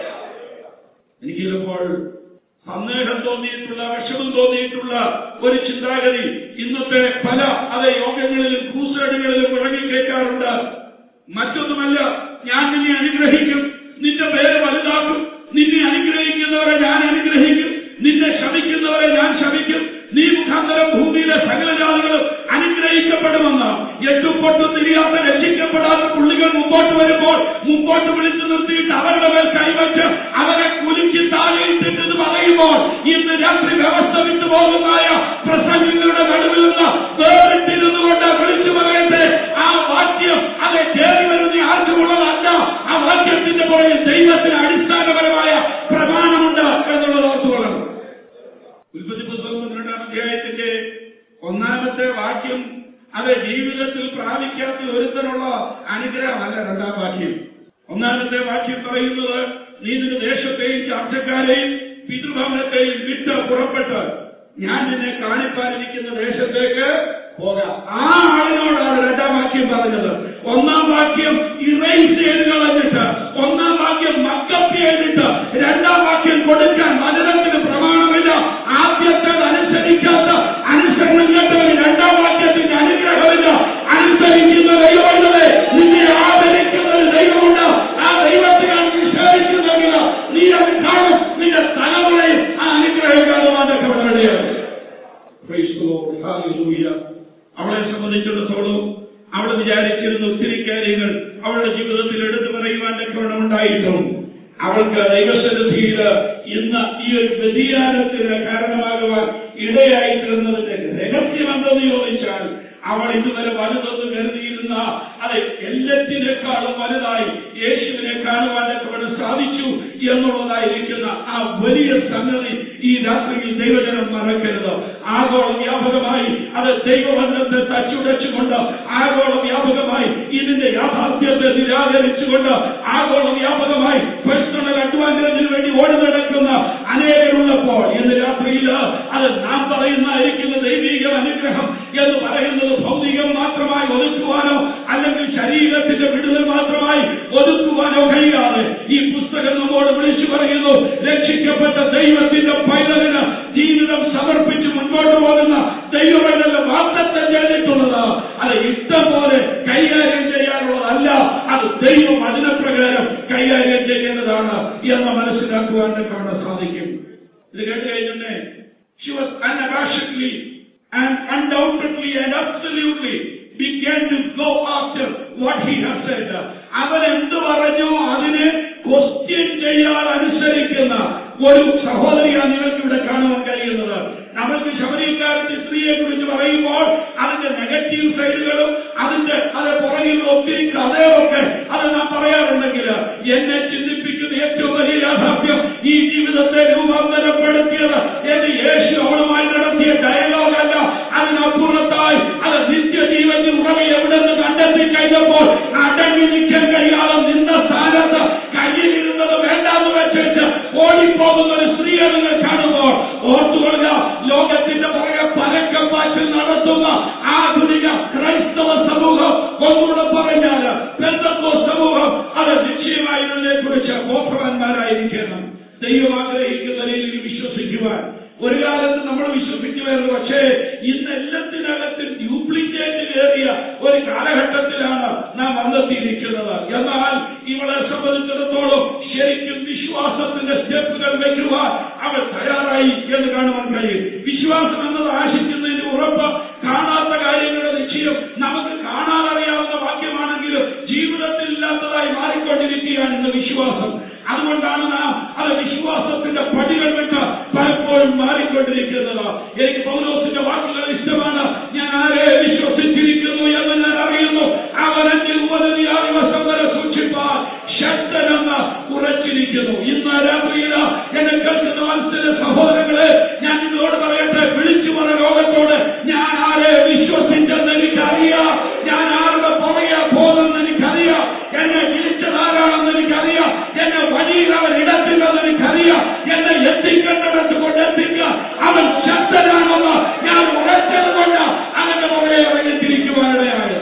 എനിക്ക് ചിലപ്പോൾ സന്ദേഹം തോന്നിയിട്ടുള്ള വിഷമം തോന്നിയിട്ടുള്ള ഒരു ചിന്താഗതി ഇന്നത്തെ പല അതെ യോഗങ്ങളിലും ക്രൂസേഡുകളിലും ഇറങ്ങിക്കേറ്റാറുണ്ട് മറ്റൊന്നുമല്ല ഞാൻ നിന്നെ അനുഗ്രഹിക്കും നിന്റെ പേര് വലുതാക്കും നിന്നെ അനുഗ്രഹിക്കുന്നവരെ ഞാൻ അനുഗ്രഹിക്കും നിന്നെ ശമിക്കുന്നവരെ ഞാൻ ശമിക്കും നീ മുഖാന്തരം ഭൂമിയിലെ സകല ജാതികളും അനുഗ്രഹിക്കപ്പെടുമെന്ന് എട്ടും പൊട്ടും തിരിയാത്ത രക്ഷിക്കപ്പെടാത്ത പുള്ളികൾ മുമ്പോട്ട് വരുമ്പോൾ മുമ്പോട്ട് വിളിച്ചു നിർത്തിയിട്ട് അവരുടെ മേൽ കൈവച്ച് അവരെ കുലുക്കി താഴെയിട്ടിട്ട് പറയുമ്പോൾ ഇന്ന് രാത്രി വ്യവസ്ഥ വിട്ടു പോകുന്നതായ പ്രസംഗങ്ങളുടെ നടുവിൽ നിന്ന് വേറിട്ടിരുന്നുകൊണ്ട് വിളിച്ചു പറയട്ടെ ആ വാക്യം അത് കയറി വരുന്ന ആർക്കുമുള്ളതല്ല ആ വാക്യത്തിന്റെ പുറകിൽ ദൈവത്തിന് അടിസ്ഥാനപരമായ പ്രമാണമുണ്ട് എന്നുള്ളത് ഓർത്തുകൊള്ളണം ഉൽപ്പത്തി പുസ്തകം പന്ത്രണ്ടാം അധ്യായത്തിന്റെ ഒന്നാമത്തെ വാക്യം അത് ജീവിതത്തിൽ പ്രാപിക്കാത്ത ഒരുത്തനുള്ള അനുഗ്രഹമല്ല രണ്ടാം വാക്യം ഒന്നാമത്തെ വാക്യം പറയുന്നത് നീ നിന്റെ ദേശത്തെയും ചർച്ചക്കാരെയും പിതൃഭവനത്തെയും വിട്ട് പുറപ്പെട്ട് ഞാൻ നിന്നെ കാണിപ്പാനിരിക്കുന്ന ദേശത്തേക്ക് പോകാം ആ ആളിനോടാണ് രണ്ടാം വാക്യം പറഞ്ഞത് ഒന്നാം വാക്യം ഇറേസ് ചെയ്ത് കളഞ്ഞിട്ട് ഒന്നാം വാക്യം മക്കപ്പി ചെയ്തിട്ട് രണ്ടാം വാക്യം കൊടുക്കാൻ മലനത്തിന് പ്രമാണമില്ല ആദ്യത്തേത് അനുസരിക്കാത്ത അനുസരണം കേട്ടവന് രണ്ടാം വാക്യത്തിന്റെ അനുഗ്രഹമില്ല അനുസരിക്കുന്ന ദൈവമുള്ളത് നിന്നെ ആദരിക്കുന്ന ഒരു ദൈവമുണ്ട് ആ ദൈവത്തിനാണ് വിശ്വസിക്കുന്നെങ്കിൽ നീ അത് കാണും നിന്റെ തലമുറയും ആ അനുഗ്രഹം കാണുവാനൊക്കെ വളരെയാണ് Praise the Lord. Hallelujah. അവളെ സംബന്ധിച്ചിടത്തോളം അവൾ വിചാരിച്ചിരുന്ന ഒത്തിരി കാര്യങ്ങൾ അവളുടെ ജീവിതത്തിൽ എടുത്തു പറയുവാൻ ഉണ്ടായിട്ടും അവൾക്ക് ദൈവസന്നിധിയിൽ ഇന്ന് ഈ ഒരു വ്യതിയാനത്തിന് കാരണമാകുവാൻ ഇടയായിത്തീർന്നതിന്റെ രഹസ്യം എന്തെന്ന് ചോദിച്ചാൽ അവൾ ഇതുവരെ വലുതെന്ന് കരുതിയിരുന്ന അത് എല്ലാറ്റിനേക്കാളും വലുതായി യേശുവിനെ കാണുവാനൊക്കെ അവന് സാധിച്ചു എന്നുള്ളതായിരിക്കുന്ന ആ വലിയ സംഗതി ഈ രാത്രിയിൽ ദൈവജനം മറക്കരുത് ആഗോള വ്യാപകമായി അത് ദൈവബന്ധത്തെ തച്ചുടച്ചുകൊണ്ട് ആഗോള വ്യാപകമായി ഇതിന്റെ യാഥാർത്ഥ്യത്തെ നിരാകരിച്ചുകൊണ്ട് ആഗോള വ്യാപകമായി പേഴ്സണൽ അഡ്വാൻറ്റേജിന് വേണ്ടി ഓടി നടക്കുന്ന അനേകരുള്ളപ്പോൾ ഇന്ന് രാത്രിയിൽ അത് നാം പറയുന്നതായിരിക്കുന്ന ദൈവീക അനുഗ്രഹം എന്ന് വിശ്വാസം എന്നത് ആശിക്കുന്നതിന്റെ ഉറപ്പ് കാണാത്ത കാര്യങ്ങളുടെ നിശ്ചയം നമുക്ക് കാണാതറിയാവുന്ന വാക്യമാണെങ്കിലും ജീവിതത്തിൽ ഇല്ലാത്തതായി മാറിക്കൊണ്ടിരിക്കുകയാണ് ഇന്ന് വിശ്വാസം അതുകൊണ്ടാണ് നാം അത് വിശ്വാസത്തിന്റെ പടികൾ വിട്ട് പലപ്പോഴും മാറിക്കൊണ്ടിരിക്കുന്നത് എനിക്ക് പൗലോസിന്റെ വാക്കുകൾ ഇഷ്ടമാണ് ഞാൻ ആരെ വിശ്വസിച്ചിരിക്കുന്നു എന്ന് ഞാൻ അറിയുന്നു അവൻ എന്നിൽ ഉപനതിയായ ദിവസം വരെ സൂക്ഷിപ്പാൻ ശക്തനെന്ന് ഉറച്ചിരിക്കുന്നു ഇന്ന് രാത്രിയിൽ എന്നെ കേൾക്കുന്ന മത്സര സഹോദരങ്ങളെ ഞാൻ നിങ്ങളോട് പറയട്ടെ വിളിച്ചു പറ ലോകത്തോട് ഞാൻ ആരെ വിശ്വസിച്ചെന്ന് എനിക്കറിയാം ഞാൻ ആരുടെ പുറകെ പോകുമെന്ന് എനിക്കറിയാം എന്നെ വിളിച്ചതാരാണെന്ന് എനിക്കറിയാം എന്നെ വഴിയിൽ അവൻ ഇടത്തില്ലെന്ന് എനിക്കറിയാം എന്നെ എത്തിക്കേണ്ടടത്ത് കൊണ്ട് എത്തിക്കുക അവൻ ശക്തനാണെന്ന് ഞാൻ ഉറച്ചത് കൊണ്ട് അവന്റെ പുറകെ ഇറങ്ങിത്തിരിക്കുവാനിടയായത്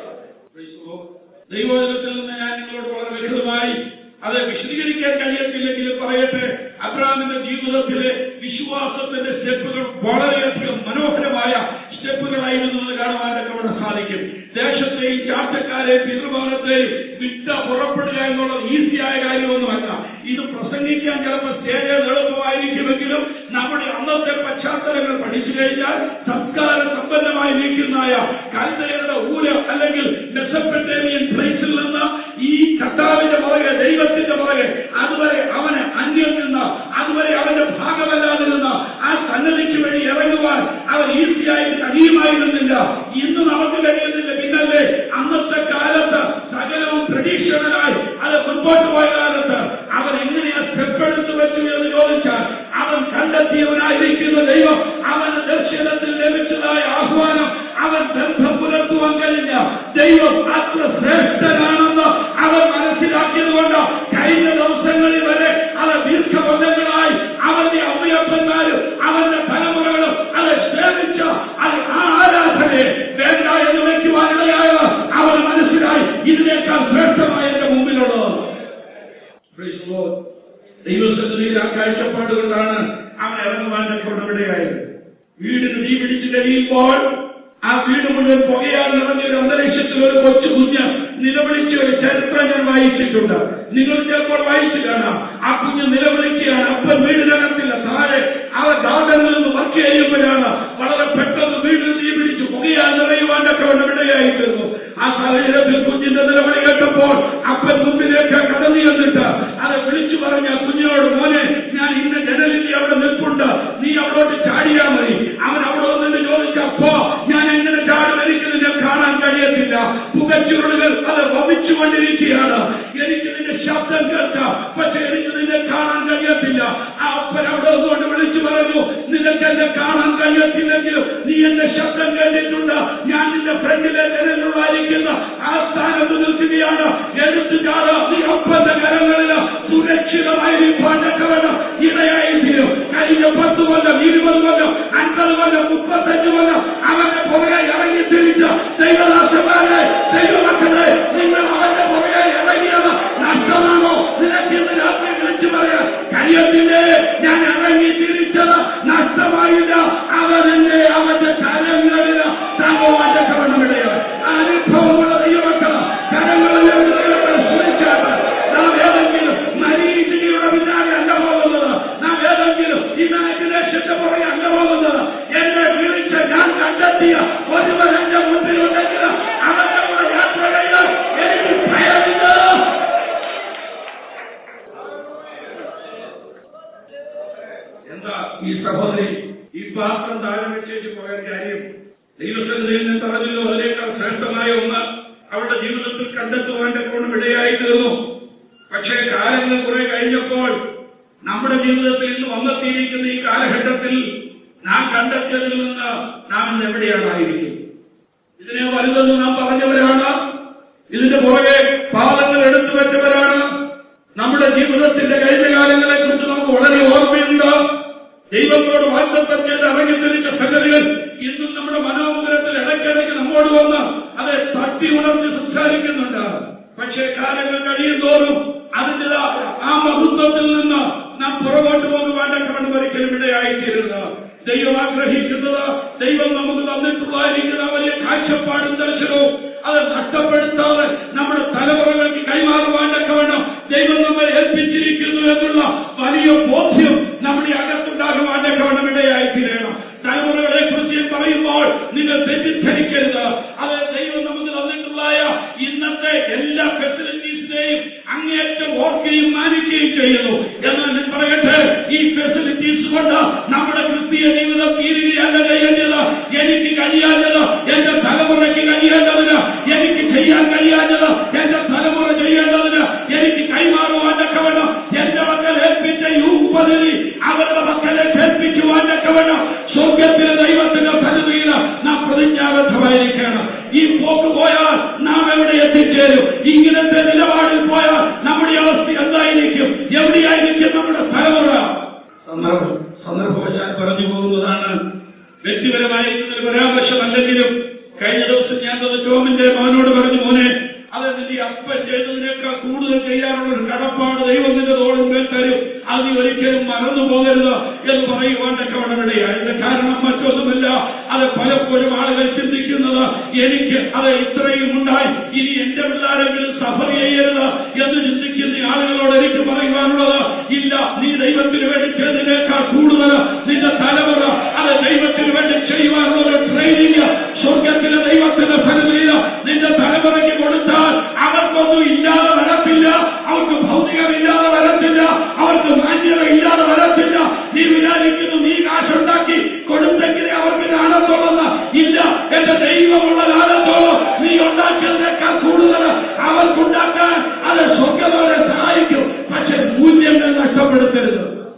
ദൈവവചനത്തിൽ നിന്ന് ഞാൻ നിങ്ങളോട് വളരെ വ്യക്തമായി അത് വിശദീകരിക്കാൻ കഴിയത്തില്ലെങ്കിലും പറയട്ടെ അബ്രാമിന്റെ ജീവിതത്തിലെ വിശ്വാസത്തിന്റെ സ്റ്റെപ്പുകൾ വളരെയധികം മനോഹരമായ സ്റ്റെപ്പുകളായിരുന്നു എന്ന് കാണുവാനൊക്കെ ഇവിടെ സാധിക്കും ദേശത്തെയും ചാർച്ചക്കാരെയും പിതൃഭവനത്തെയും വിട്ട പുറപ്പെടുക എന്നുള്ളത് ഈസിയായ കാര്യമൊന്നുമല്ല ഇത് പ്രസംഗിക്കാൻ ചിലപ്പോൾ സ്റ്റേജ് എളുപ്പമായിരിക്കുമെങ്കിലും നമ്മുടെ അന്നത്തെ പശ്ചാത്തലങ്ങൾ പഠിച്ചു കഴിഞ്ഞാൽ സംസ്കാര സമ്പന്നമായി നിൽക്കുന്നതായ കൽതയുടെ ഊര് അല്ലെങ്കിൽ മെസപ്പറ്റേമിയൻ പ്ലേസിൽ നിന്ന് ഈ കർത്താവിന്റെ പുറകെ ദൈവത്തിന്റെ പുറകെ അതുവരെ അവന് അന്യം നിന്ന് അതുവരെ അവന്റെ ഭാഗമല്ലാതിരുന്ന ആ സന്നദ്ധിക്ക് വഴി ഇറങ്ങുവാൻ അവൻ ഈസിയായി കഴിയുമായിരുന്നില്ല ഇന്ന് നമുക്ക് കഴിയുന്നില്ല പിന്നല്ലേ അന്നത്തെ കാലത്ത് സകലവും ട്രഡീഷണലായി അത് മുൻപോട്ട് പോയ കാലത്ത് അവൻ എങ്ങനെയാ സ്റ്റെപ്പ് എടുത്തു വെച്ചു എന്ന് ചോദിച്ചാൽ അവൻ കണ്ടെത്തിയവനായിരിക്കുന്ന ദൈവം അവന് ദർശനത്തിൽ ലഭിച്ചതായ ആഹ്വാനം അവൻ ബന്ധം പുലർത്തുവാൻ കഴിഞ്ഞ ദൈവം അത്ര ശ്രേഷ്ഠനാണെന്ന് അവൻ മനസ്സിലാക്കിയതുകൊണ്ട് കഴിഞ്ഞ ദിവസങ്ങളിൽ വരെ അത് ദീർഘബന്ധങ്ങളായി അവന്റെ അമ്മയപ്പന്മാരും അവന്റെ തലമുറകളും അത് സേവിച്ച അത് ആ ആരാധനയെ വേണ്ട എന്ന് വയ്ക്കുവാനിടയായ അവൻ മനസ്സിലായി ഇതിനേക്കാൾ ശ്രേഷ്ഠമായ എന്റെ മുമ്പിലുള്ളത് Praise the Lord. ദൈവസന്നിധിയിൽ ആ കാഴ്ചപ്പാട് കൊണ്ടാണ് അവൻ ഇറങ്ങുവാൻ കൊണ്ടിടയായത് വീടിന് തീ പിടിച്ചു കഴിയുമ്പോൾ ആ വീട് മുഴുവൻ പുകയാൽ നിറഞ്ഞൊരു അന്തരീക്ഷത്തിൽ ഒരു കൊച്ചു കുഞ്ഞ് നിലവിളിച്ച ഒരു ചരിത്രം ഞാൻ വായിച്ചിട്ടുണ്ട് നിങ്ങൾ ചിലപ്പോൾ വായിച്ചു കാണാം ആ കുഞ്ഞ് നിലവിളിക്കുകയാണ് അപ്പൻ വീടിനകത്തില്ല താഴെ ആ ദാതങ്ങളിൽ നിന്ന് വർക്ക് ചെയ്യുമ്പോഴാണ് വളരെ പെട്ടെന്ന് വീടിന് തീ പിടിച്ചു പുകയാൽ നിറയുവാനൊക്കെ ഇടയായിരുന്നു ആ സാഹചര്യത്തിൽ കുഞ്ഞിന്റെ നിലവിളി കേട്ടപ്പോൾ അപ്പൻ മുമ്പിലേക്ക് കടന്നു ചെന്നിട്ട് അത് വിളിച്ചു പറഞ്ഞ ആ കുഞ്ഞിനോട് മോനെ ഞാൻ ഇന്ന് ജനലിന്റെ അവിടെ നിൽപ്പുണ്ട് നീ അവിടോട്ട് ചാടിയാ മതി അവൻ അവിടെ വന്നിട്ട് ചോദിച്ചപ്പോ ഞാൻ എങ്ങനെ ചാടി മരിക്കുന്നതിനെ കാണാൻ കഴിയത്തില്ല പുകച്ചുരുളുകൾ അത് വമിച്ചുകൊണ്ടിരിക്കുകയാണ് എനിക്ക് നിന്റെ ശബ്ദം കേൾക്കാം പക്ഷെ എനിക്ക് നിന്നെ കാണാൻ കഴിയത്തില്ല ആ അപ്പൻ അവിടെ വന്നുകൊണ്ട് വിളിച്ചു പറഞ്ഞു നിനക്ക് എന്നെ കാണാൻ കഴിയത്തില്ലെങ്കിലും നീ എന്റെ ശബ്ദം കേട്ടിട്ടുണ്ട് ഞാൻ നിന്റെ ഫ്രണ്ടിലെ ജനലുള്ളായിരിക്കുന്ന ആ സ്ഥാനത്ത് നിൽക്കുകയാണ് എടുത്തു ചാട് നീ ഒപ്പന്റെ കരങ്ങളിൽ സുരക്ഷിതമായിരിക്കാൻ വേണം ഇടയായി തീരും കഴിഞ്ഞ പത്ത് കൊല്ലം ഇരുപത് കൊല്ലം അൻപത് കൊല്ലം മുപ്പത്തഞ്ച് കൊല്ലം അവന്റെ പുറകെ ഇറങ്ങി തിരിച്ച ദൈവദാസന്മാരെ ദൈവമക്കളെ നിങ്ങൾ അവന്റെ പുറകെ ഇറങ്ങിയത് നഷ്ടമാണോ നിനക്ക് ഇന്ന് രാത്രി വിളിച്ചു പറയാൻ കഴിയത്തില്ലേ ഞാൻ ഇറങ്ങി തിരിച്ചത് നഷ്ടമായില്ല അവനെന്നെ അവന്റെ കരങ്ങളിൽ തങ്ങുവാന്റെ കവണമിടയാണ് അനുഭവമുള്ള ദൈവമക്കൾ കരങ്ങളിൽ ശ്രമിച്ചാണ് നാം ഏതെങ്കിലും മരീചിനിയുടെ പിന്നാലെ അല്ല പോകുന്നത് നാം ഏതെങ്കിലും ഇമാജിനേഷന്റെ പുറകെ അല്ല പോകുന്നത് എന്നെ വിളിച്ച് ഞാൻ കണ്ടെത്തിയ ഒരുവൻ എന്റെ മുമ്പിലുണ്ടെങ്കിൽ അവന്റെ കൂടെ യാത്ര ചെയ്യാൻ എനിക്ക് ഭയമില്ല എന്താ ഈ സഹോദരി ഈ പാത്രം താഴെ വെച്ചേച്ച് പോയ കാര്യം ദൈവസന്നിധിയിൽ നിന്ന് പറഞ്ഞല്ലോ അതിനേക്കാൾ ശ്രേഷ്ഠമായ ഒന്ന് അവരുടെ ജീവിതത്തിൽ കണ്ടെത്തുവാൻ കൊണ്ട് ഇടയായി തീർന്നു പക്ഷേ കാലങ്ങൾ കുറെ കഴിഞ്ഞപ്പോൾ നമ്മുടെ ജീവിതത്തിൽ ഇന്ന് വന്നെത്തിയിരിക്കുന്ന ഈ കാലഘട്ടത്തിൽ നാം കണ്ടെത്തിയതിൽ നിന്ന് നാം ഇന്ന് എവിടെയാണായിരിക്കും ഇതിനെ വലുതെന്ന് നാം പറഞ്ഞവരാണ് ഇതിന്റെ പുറകെ പാദങ്ങൾ എടുത്തു വെച്ചവരാണ് നമ്മുടെ ജീവിതത്തിന്റെ കഴിഞ്ഞ കാലങ്ങളെ കുറിച്ച് നമുക്ക് വളരെ ഓർമ്മയുണ്ട് ദൈവത്തോട് വാഗ്ദത്തം ചെയ്ത് ഇറങ്ങിത്തിരിച്ച സംഗതികൾ ഇന്നും നമ്മുടെ മനോമുഖരത്തിൽ ഇടയ്ക്കിടയ്ക്ക് നമ്മോട് വന്ന് അത് തട്ടി ഉണർന്ന് സംസാരിക്കുന്നുണ്ട് പക്ഷേ കാലങ്ങൾ കഴിയുന്തോറും അതിന്റെ ആ മഹത്വത്തിൽ നിന്ന് നാം പുറകോട്ട് പോകുവാൻ കണ്ട് ഒരിക്കലും ഇടയായിത്തീരുന്നത് ദൈവം ആഗ്രഹിക്കുന്നത് ദൈവം നമുക്ക് തന്നിട്ടുള്ളതായിരിക്കുന്ന വലിയ കാഴ്ചപ്പാടും ദർശനവും അത് നഷ്ടപ്പെടുത്താതെ നമ്മുടെ തലമുറകൾക്ക് കൈമാറുവാൻ വേണം ദൈവം നമ്മെ ഏൽപ്പിച്ചിരിക്കുന്നു എന്നുള്ള വലിയ ബോധ്യം നമ്മുടെ അകത്തുണ്ടാകുവാൻ വേണം ഇടയായി തീരണം എന്നുള്ളതാണ് വ്യക്തിപരമായ ഇന്നൊരു പരാമർശമല്ലെങ്കിലും കഴിഞ്ഞ ദിവസം ഞാൻ തന്ന ടോമിന്റെ മകനോട് പറഞ്ഞു മോനെ അത് നിന്റെ അപ്പൻ ചെയ്തതിനേക്കാൾ കൂടുതൽ ചെയ്യാനുള്ള ഒരു കടപ്പാട് ദൈവം നിന്റെ തോളും മേൽ തരും അത് നീ ഒരിക്കലും മറന്നു പോകരുത് എന്ന് പറയുവാനൊക്കെ വളരെയായി അതിന്റെ കാരണം മറ്റൊന്നുമല്ല അത് പലപ്പോഴും ആളുകൾ ചിന്തിക്കുന്നത് എനിക്ക് അത് ഇത്രയും ഉണ്ടായി ഇനി എന്റെ പിള്ളേരെങ്കിലും സഫർ ചെയ്യരുത് എന്ന് ചിന്തിക്കുന്ന ആളുകളോട് എനിക്ക് പറയുവാനുള്ളത് ഇല്ല നീ ദൈവത്തിന് വേണ്ടി ചെയ്തതിനേക്കാൾ കൂടുതൽ നിന്റെ തലമുറ അത് ദൈവത്തിന് വേണ്ടി ചെയ്യുവാനുള്ള ഒരു ട്രെയിനിങ് സ്വർഗത്തിലെ ദൈവത്തിന്റെ ഫലത്തിൽ നിന്റെ തലമുറയ്ക്ക് കൊടുത്താൽ അവർക്കൊന്നും ഇല്ലാതെ വരത്തില്ല അവർക്ക് ഭൗതികമില്ലാതെ വരത്തില്ല അവർക്ക് മാന്യത ഇല്ലാതെ വരത്തില്ല നീ വിചാരിക്കുന്നു നീ കാശുണ്ടാക്കി കൊടുത്തെങ്കിലേ അവർക്ക് ലാഭത്തോളന്ന് ഇല്ല എന്റെ ദൈവമുള്ള ലാഭത്തോളം നീ ഉണ്ടാക്കിയതിനേക്കാൾ കൂടുതൽ അവർക്കുണ്ടാക്കാൻ അത് സ്വർഗത്തോടെ സഹായിക്കും പക്ഷെ മൂല്യങ്ങൾ നഷ്ടപ്പെടുത്തരുത്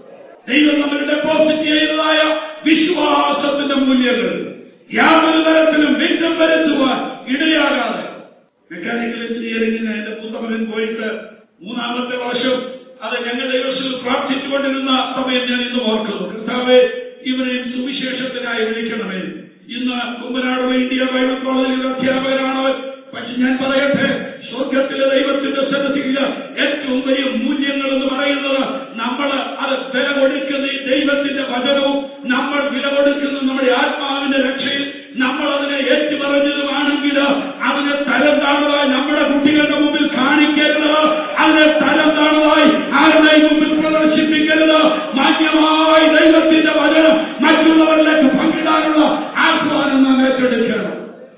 ദൈവം നമ്മൾ ഡെപ്പോസിറ്റ് ചെയ്തതായ വിശ്വാസത്തിന്റെ മൂല്യങ്ങൾ യാതൊരു തരത്തിലും വിഘ്നം വരുത്തുവാൻ ഇടയാകാതെ മെക്കാനിക്കൽ എഞ്ചിനീയറിംഗിന് എന്റെ പുസ്തകൻ പോയിട്ട് മൂന്നാമത്തെ വർഷം അത് ഞങ്ങൾ ദൈവത്തിൽ പ്രാർത്ഥിച്ചുകൊണ്ടിരുന്ന സമയം ഞാൻ ഇന്ന് ഓർക്കുന്നു കർത്താവെ ഇവരെ സുവിശേഷത്തിനായി വിളിക്കണമേ ഇന്ന് കുമ്പനാടുള്ള ഇന്ത്യ ബൈബിൾ കോളേജിലെ അധ്യാപകരാണ് അവൻ. പക്ഷെ ഞാൻ പറയട്ടെ സ്വർഗത്തിലെ ദൈവത്തിന്റെ സന്നിധിയിൽ ഏറ്റവും വലിയ മൂല്യങ്ങൾ എന്ന് പറയുന്നത് നമ്മൾ അത് വില കൊടുക്കുന്ന ഈ ദൈവത്തിന്റെ വചനവും നമ്മൾ വില കൊടുക്കുന്ന നമ്മുടെ ആത്മാവിന്റെ രക്ഷയിൽ നമ്മൾ അതിനെ ഏറ്റുപറഞ്ഞതുമാണെങ്കിൽ അതിനെ തരം താണതായി നമ്മുടെ കുട്ടികളുടെ മുമ്പിൽ കാണിക്കരുത് അതിനെ തരം താണതായി ആരുടെയും മുമ്പിൽ പ്രദർശിപ്പിക്കരുത് മാന്യമായി ദൈവത്തിന്റെ വചനം മറ്റുള്ളവരിലേക്ക് പങ്കിടാനുള്ള ആഹ്വാനം നാം ഏറ്റെടുക്കണം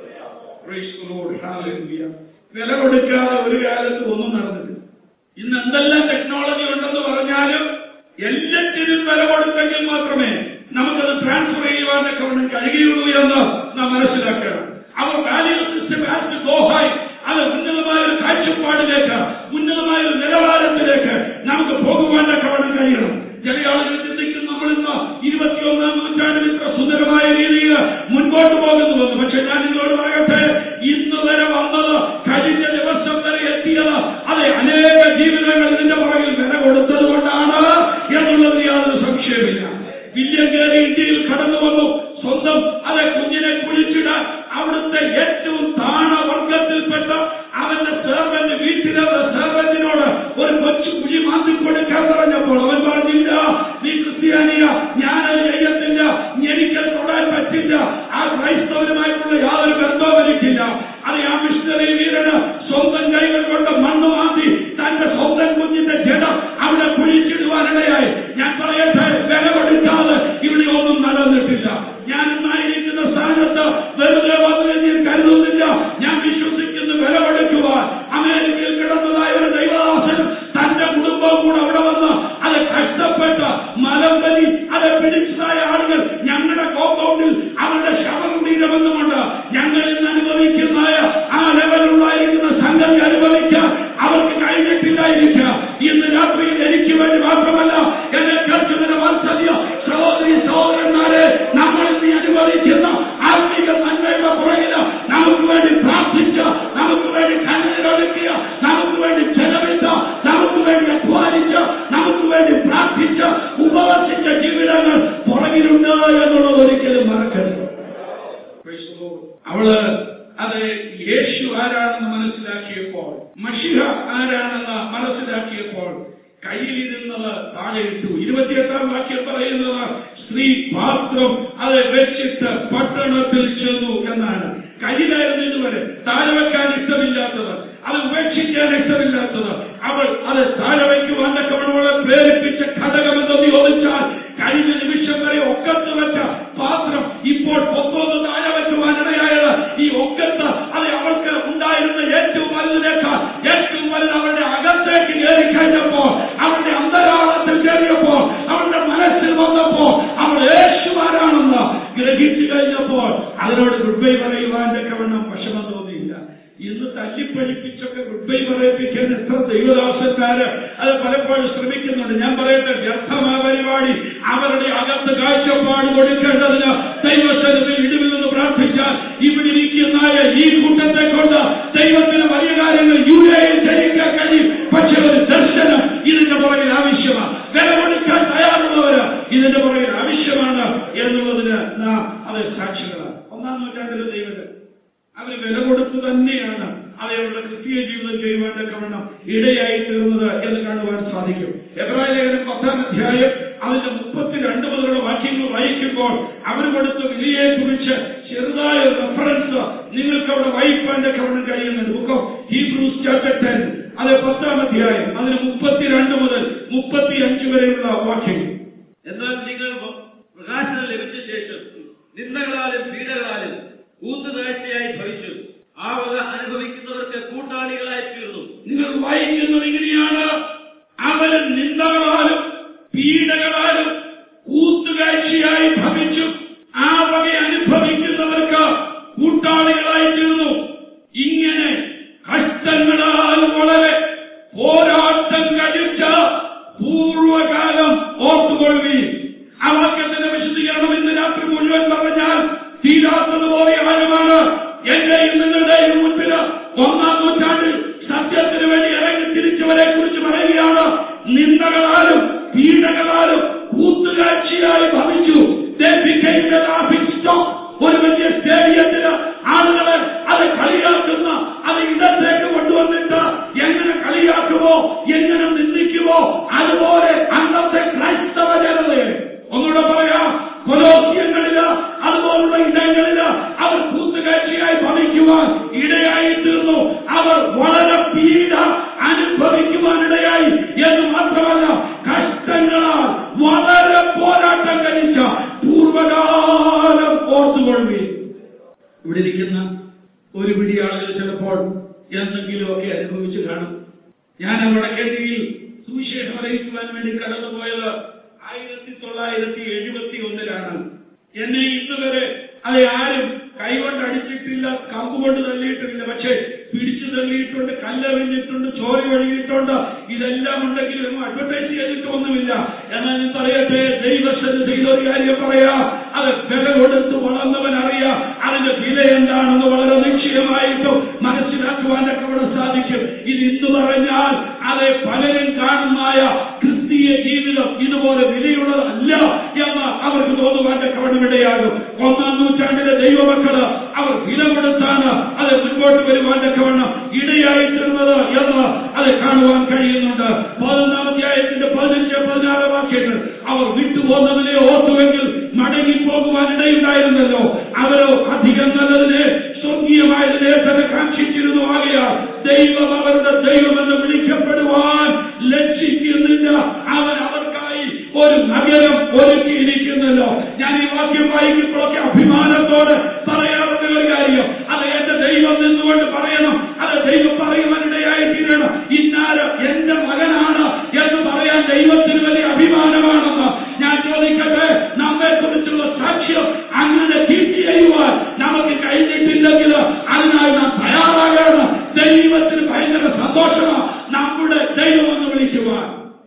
Praise the Lord. Hallelujah. വില കൊടുക്കാതെ ഒരു കാലത്ത് ഒന്നും നടന്നില്ല ഇന്ന് എന്തെല്ലാം ടെക്നോളജി ഉണ്ടെന്ന് പറഞ്ഞാലും എല്ലാറ്റിനും വില കൊടുത്തെങ്കിൽ മാത്രമേ നമുക്കത് ട്രാൻസ്ഫർ ചെയ്യുവാനൊക്കെ ഉണ്ടെങ്കിൽ കഴിയുള്ളൂ എന്ന് നാം മനസ്സിലാക്കണം അവർ value system has to go high അത് ഉന്നതമായ ഒരു കാഴ്ചപ്പാടിലേക്ക് ഉന്നതമായ ഒരു നിലവാരത്തിലേക്ക് നമുക്ക് പോകുവാനൊക്കെ വേണം കഴിയണം ചില ആളുകൾ ചിന്തിക്കും നമ്മൾ ഇന്ന് ഇരുപത്തിയൊന്നാം നൂറ്റാണ്ടിൽ ഇത്ര സുന്ദരമായ രീതിയിൽ മുൻപോട്ട് പോകുന്നുവെന്ന് പക്ഷെ ഞാൻ നിങ്ങളോട് പറയട്ടെ ഇന്ന് വരെ വന്നത് കഴിഞ്ഞ ദിവസം വരെ എത്തിയത് അതെ അനേക ജീവിതങ്ങൾ ഇതിന്റെ പുറകിൽ വില കൊടുത്തത് കൊണ്ടാണ് എന്നുള്ളത് യാതൊരു സംശയമില്ല വില്യം കയറി ഇന്ത്യയിൽ കടന്നു വന്നു സ്വന്തം അതെ കുഞ്ഞിനെ കുളിച്ചിടാൻ അവിടുത്തെ ഏറ്റവും താണ വർഗത്തിൽപ്പെട്ട അവന്റെ സെർവന്റ് വീട്ടിലെ സെർവന്റിനോട് ഒരു കൊച്ചു കുഴി മാന്തി കൊടുക്കാൻ പറഞ്ഞപ്പോൾ അവൻ പറഞ്ഞില്ല നീ ക്രിസ്ത്യാനിയ ഞാനത് ചെയ്യത്തില്ല എനിക്കത് തൊടാൻ പറ്റില്ല ആ ക്രൈസ്തവരുമായിട്ടുള്ള യാതൊരു ബന്ധവും എനിക്കില്ല അത് ആ മിഷണറി വീരന് സ്വന്തം കൈകൾ കൊണ്ട് മണ്ണ് മാന്തി തന്റെ സ്വന്തം കുഞ്ഞിന്റെ ജഡം അവിടെ കുഴിച്ചിടുവാനിടയായി ഞാൻ പറയട്ടെ വില കൊടുക്കാതെ ഇവിടെ ഒന്നും നടന്നിട്ടില്ല ഞാൻ ഇന്നായിരിക്കുന്ന സ്ഥാനത്ത് വെറുതെ വന്നു ഞാൻ കരുതുന്നില്ല ഞാൻ വിശ്വസിക്കുന്ന വില കൊടുക്കുവാൻ അമേരിക്കയിൽ കിടന്നതായ ഒരു ദൈവദാസൻ തന്റെ കുടുംബവും കൂടെ അവിടെ വന്ന് അത് കഷ്ടപ്പെട്ട മലമ്പലി അത് പിടിച്ചതായ ആളുകൾ ഞങ്ങളുടെ കോമ്പൗണ്ടിൽ അവരുടെ ശവകുടീരമെന്നുമുണ്ട് ഞങ്ങൾ ഇന്ന് അനുഭവിക്കുന്നതായ ആ ലെവലുള്ളായിരിക്കുന്ന സംഗതി അനുഭവിക്കാൻ അവർക്ക് കഴിഞ്ഞിട്ടില്ലായിരിക്കാം ഇന്ന് രാത്രിയിൽ എനിക്ക് വേണ്ടി മാത്രമല്ല എന്നെ കേൾക്കുന്നതിന് വാത്സല്യ സഹോദരി സഹോദരന്മാരെ നമ്മൾ ഇന്ന് അനുഭവിക്കുന്ന ആത്മീക നന്മയുടെ പുറകില് നമുക്ക് വേണ്ടി പ്രാർത്ഥിച്ച നമുക്ക് വേണ്ടി കണ്ണീരൊഴുക്കിയ നമുക്ക് വേണ്ടി ചെലവിട്ട നമുക്ക് വേണ്ടി അധ്വാനിച്ച നമുക്ക് വേണ്ടി പ്രാർത്ഥിച്ച ഉപവസിച്ച ജീവിതങ്ങൾ പുറകിലുണ്ട് എന്നുള്ളത് ഒരിക്കലും മറക്കരുത് Praise the Lord. അവള് അത് യേശു ആരാണെന്ന് മനസ്സിലാക്കിയപ്പോൾ മഷിഹ ആരാണെന്ന് മനസ്സിലാക്കിയപ്പോൾ കയ്യിലിരുന്നത് താഴെയിട്ടു ഇരുപത്തിയെട്ടാം വാക്യം പറയുന്നത് സ്ത്രീ പാത്രം അത് വെച്ചിട്ട് പട്ടണത്തിൽ ചെന്നു എന്നാണ് കയ്യിലായിരുന്നു ഇതുവരെ താഴെ വെക്കാൻ ഇഷ്ടമില്ലാത്തത് അത് ഉപേക്ഷിക്കാൻ ഇഷ്ടമില്ലാത്തത് അവൾ അത് താഴെ വയ്ക്കുവാൻ അവളെ പ്രേരിപ്പിച്ച ഘടകമെന്ന് ചോദിച്ചാൽ കഴിഞ്ഞ നിമിഷം വരെ ഒക്കത്ത് വെച്ച പാത്രം ഇപ്പോൾ പൊത്തോന്ന് താഴെ വെക്കുവാനിടയായത് ഈ ഒക്കത്ത് അത് അവൾക്ക് ഉണ്ടായിരുന്ന ഏറ്റവും വലുതിനേക്കാൾ ഏറ്റവും വലുത് അവളുടെ അകത്തേക്ക് കയറി കഴിഞ്ഞപ്പോൾ അവളുടെ അന്തരാളത്തിൽ കയറിയപ്പോൾ അവളുടെ മനസ്സിൽ വന്നപ്പോൾ അവൾ യേശുമാരാണെന്ന് ഗ്രഹിച്ചു കഴിഞ്ഞപ്പോൾ അതിനോട് ഗുഡ് ബൈ പറയുവാൻ വണ്ണം വിഷമം തോന്നിയില്ല ഇന്ന് തല്ലിപ്പഴിപ്പിച്ചൊക്കെ ഗുഡ് ബൈ പറയിപ്പിക്കാൻ എത്ര ദൈവദാസന്മാര് അത് പലപ്പോഴും ശ്രമിക്കുന്നുണ്ട് ഞാൻ പറയട്ടെ വ്യർത്ഥമായ പരിപാടി അവരുടെ അകത്ത് കാഴ്ചപ്പാട് കൊടുക്കേണ്ടതിന് ദൈവസ്ഥലത്തിൽ ഇടിവിൽ നിന്ന് പ്രാർത്ഥിച്ചാൽ ഇവിടെ ഇരിക്കുന്നതായ ഈ കൂട്ടത്തെ കൊണ്ട് ദൈവത്തിന് വലിയ കാര്യങ്ങൾ യു എയിൽ ചെയ്യിക്കാൻ കഴിയും പക്ഷെ ഒരു ദർശനം ഇതിന്റെ പുറകിൽ ആവശ്യമാണ് വില കൊടുക്കാൻ തയ്യാറുള്ളവര് ഇതിന്റെ പുറകിൽ ആവശ്യമാണ് എന്നുള്ളതിന് അത് സാക്ഷികളാണ് ഒന്നാം നൂറ്റാണ്ടിലെ ദൈവങ്ങൾ അവർ വില കൊടുത്തു തന്നെയാണ് അവരുടെ ക്രിസ്തീയ ജീവിതം ചെയ്യുവാൻ തക്കവണ്ണം ഇടയായി തീർന്നത് എന്ന് കാണുവാൻ സാധിക്കും എബ്രായ ലേഖനം പത്താം അധ്യായം അതിന്റെ മുപ്പത്തിരണ്ട് മുതലുള്ള വാക്യങ്ങൾ വായിക്കുമ്പോൾ അവർ കൊടുത്ത വിലയെ കുറിച്ച് ചെറുതായ ഒരു റെഫറൻസ് നിങ്ങൾക്ക് അവിടെ വായിപ്പാൻ തക്കവണ്ണം കഴിയുന്നുണ്ട് book of Hebrews chapter ten അത് പത്താം അധ്യായം അതിന് മുപ്പത്തിരണ്ട് മുതൽ മുപ്പത്തി അഞ്ച് വരെയുള്ള വാക്യങ്ങൾ എന്നാൽ നിങ്ങൾ പ്രകാശനം ലഭിച്ച ശേഷം നിന്ദകളാലും പീഡകളാലും കൂത്തുകാഴ്ചയായി ഭവിച്ചു ആ വക അനുഭവിക്കുന്നവർക്ക് കൂട്ടാളികളായി തീർന്നു നിങ്ങൾ വായിക്കുന്നത് ഇങ്ങനെയാണ് അവന് നിന്ദകളാലും പീഡകളാലും കൂത്തുകാഴ്ചയായി ഭവിച്ചു ആ വക അനുഭവിക്കുന്നവർക്ക് കൂട്ടാളികളായി തീർന്നു ഇങ്ങനെ കഷ്ടങ്ങളാൽ വളരെ പോരാട്ടം കഴിച്ച പൂർവകാലം ഓർത്തുകൊള്ളുകയും ആ വാക്യത്തിന്റെ വിശദീകരണം ഇന്ന് രാത്രി മുഴുവൻ പറഞ്ഞാൽ തീരാത്തതുപോലെ ആഴമാണ് എന്റെയും നിങ്ങളുടെയും മുൻപിൽ ഒന്നാം നൂറ്റാണ്ടിൽ സത്യത്തിന് വേണ്ടി ഇറങ്ങി തിരിച്ചവരെ കുറിച്ച് പറയുകയാണ് നിന്ദകളാലും പീഡകളാലും കൂത്തുകാഴ്ചയായി ഭവിച്ചു They became the laughing stock. ഒരു വലിയ സ്റ്റേഡിയത്തിന് ആളുകളെ അത് കളിയാക്കുന്ന അത് ഇടത്തേക്ക് കൊണ്ടുവന്നിട്ട് എങ്ങനെ കളിയാക്കുമോ എങ്ങനെ നിന്ദിക്കുമോ അതുപോലെ അന്നത്തെ ക്രൈസ്തവ ജനതയെ ഒന്നുകൂടെ പറയാം കൊലോസ്യങ്ങളില് അതുപോലുള്ള ഇടങ്ങളില് അവർ കൂത്തുകാഴ്ചയായി ഭവിക്കുവാൻ ഇടയായി തീർന്നു അവർ വളരെ പീഡ അനുഭവിക്കുവാനിടയായി എന്ന് മാത്രമല്ല കഷ്ടങ്ങളാൽ വളരെ പോരാട്ടം കഴിച്ച പൂർവകാലം ഓർത്തുകൊള്ളുകയും ഇവിടെ ഇരിക്കുന്ന ഒരു പിടി ആളുകൾ ചിലപ്പോൾ എന്തെങ്കിലുമൊക്കെ അനുഭവിച്ചു കാണും ഞാൻ വടക്കേണ്ടിയിൽ സുവിശേഷം അറിയിക്കുവാൻ വേണ്ടി കടന്നുപോയത് ആയിരത്തി തൊള്ളായിരത്തി എഴുപത്തി ഒന്നിലാണ് എന്നെ ഇന്ന് വരെ അത് ആരും കൈകൊണ്ട് അടിച്ചിട്ടില്ല കമ്പ് കൊണ്ട് തള്ളിയിട്ടില്ല പക്ഷേ പിടിച്ചു തള്ളിയിട്ടുണ്ട് കല്ലെറിഞ്ഞിട്ടുണ്ട് ചോര ഒഴുകിയിട്ടുണ്ട് ഇതെല്ലാം ഉണ്ടെങ്കിലും അഡ്വർടൈസ് ചെയ്തിട്ടൊന്നുമില്ല എന്നാൽ ഞാൻ പറയട്ടെ ദൈവസന്നിധിയിൽ ഒരു കാര്യം പറയാ അത് വില കൊടുത്ത് വളർന്നവൻ അറിയാം അതിന്റെ വില എന്താണെന്ന് വളരെ നിശ്ചയമായിട്ടും മനസ്സിലാക്കുവാനൊക്കെ ഇവിടെ സാധിക്കും ഇത് ഇന്ന് പറഞ്ഞാൽ അത് പലരും കാണുന്നതായ ക്രിസ്തീയ ജീവിതം ഇതുപോലെ വിലയുള്ളതല്ല എന്ന് അവർക്ക് തോന്നുവാന്റെ കവണമിടയാകും ഒന്നാം നൂറ്റാണ്ടിലെ ദൈവമക്കള് അവർ വില കൊടുത്താണ് അത് മുൻപോട്ട് വരുവാന്റെ കവണ്ണം ഇടയായി തീർന്നത് എന്ന് അത് കാണുവാൻ കഴിയുന്നുണ്ട് പതിനൊന്നാം അധ്യായത്തിന്റെ പതിനഞ്ച് പതിനാറ് വാക്യങ്ങൾ അവർ വിട്ടുപോകുന്നതിനെ ഓർത്തുവെങ്കിൽ മടങ്ങിപ്പോകുവാൻ ഇടയുണ്ടായിരുന്നല്ലോ അവരോ അധികം നല്ലതിനെ സ്വർഗീയമായതിനെ തന്നെ കാക്ഷിച്ചിരുന്നു ആകയാൽ ദൈവം അവരുടെ ദൈവമെന്ന് വിളിക്കപ്പെടുവാൻ ലക്ഷിക്കുന്നില്ല അവൻ അവർക്കായി ഒരു നഗരം ഒരുക്കിയിരിക്കുന്നല്ലോ ഞാൻ ഈ വാക്യം വായിക്കുമ്പോഴൊക്കെ അഭിമാനത്തോടെ പറയാറുള്ള ഒരു കാര്യം അത് എന്റെ ദൈവം നിന്നുകൊണ്ട് പറയണം അത് ദൈവം പറയുവാനിടയായി തീരണം ഇന്നാര് എന്റെ മകനാണ് എന്ന് പറയാൻ ദൈവത്തിന് വലിയ അഭിമാനമാണെന്ന് ഞാൻ ചോദിക്കട്ടെ നമ്മെ കുറിച്ചുള്ള സാക്ഷ്യം അങ്ങനെ കീർത്തി ചെയ്യുവാൻ നമുക്ക് കഴിഞ്ഞിട്ടില്ലെങ്കിൽ അതിനായി നാം തയ്യാറാകണം ദൈവത്തിന് ഭയങ്കര സന്തോഷമാണ് നമ്മുടെ ദൈവമെന്ന് വിളിക്കുവാൻ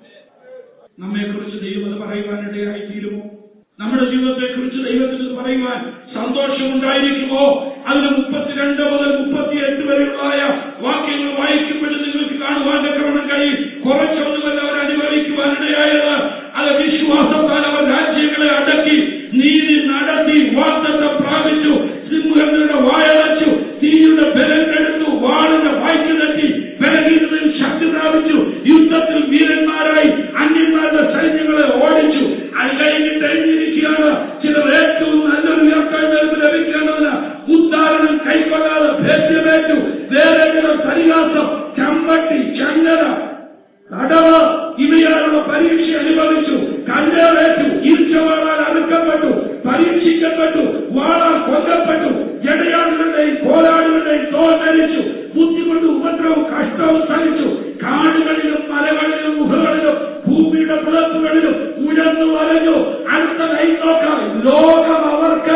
നമ്മെ കുറിച്ച് ദൈവം അത് പറയുവാനിടയായി തീരുമോ നമ്മുടെ ജീവിതത്തെ കുറിച്ച് ദൈവത്തിന് ഇത് പറയുവാൻ സന്തോഷമുണ്ടായിരിക്കുമോ അതിന് മുപ്പത്തിരണ്ട് മുതൽ മുപ്പത്തിയെട്ട് വരെയുള്ളതായ വാക്യങ്ങൾ വായിക്കുമ്പോഴും നിങ്ങൾക്ക് കാണുവാൻ തക്കവണ്ണം കഴിയും കുറച്ചൊന്നുമല്ല അവർ അനുഭവിക്കുവാനിടയായത് അത് വിശ്വാസത്താൽ അവർ രാജ്യങ്ങളെ അടക്കി നീതി നടത്തി വാർത്തത്തെ പ്രാപിച്ചു സിംഹങ്ങളുടെ വായടച്ചു തീയുടെ ബലം കെടുത്തു വാളിന്റെ വായ്ക്ക് തട്ടി ബലഹീനതയിൽ ശക്തി പ്രാപിച്ചു യുദ്ധത്തിൽ വീരന്മാരായി അന്യന്മാരുടെ സൈന്യങ്ങളെ ഓടിച്ചു അത് കഴിഞ്ഞിട്ട് എഴുതിയിരിക്കുകയാണ് ചിലർ ഏറ്റവും നല്ലൊരു ഉയർത്തെഴുന്നേൽപ്പ് ലഭിക്കേണ്ടതിന് ഉദ്ധാരണം കൈക്കൊള്ളാതെ ഭേദ്യമേറ്റു വേറെ ചിലർ പരിഹാസം ചമ്മട്ടി ചങ്ങല കടവ് ഇവയാലുള്ള പരീക്ഷ അനുഭവിച്ചു കല്ലേറേറ്റു ഈർച്ചവാളാൽ അറുക്കപ്പെട്ടു പരീക്ഷിക്കപ്പെട്ടു വാളാൽ കൊല്ലപ്പെട്ടു ജടയാളുകളുടെയും കോലാടുകളുടെയും തോൽ ധരിച്ചു ബുദ്ധിമുട്ട് ഉപദ്രവവും കഷ്ടവും സഹിച്ചു കാടുകളിലും മലകളിലും ഗുഹകളിലും ഭൂമിയുടെ പുറത്തുകളിലും ഉഴന്നു വരഞ്ഞു അടുത്ത ലൈൻ നോക്കാം ലോകം അവർക്ക്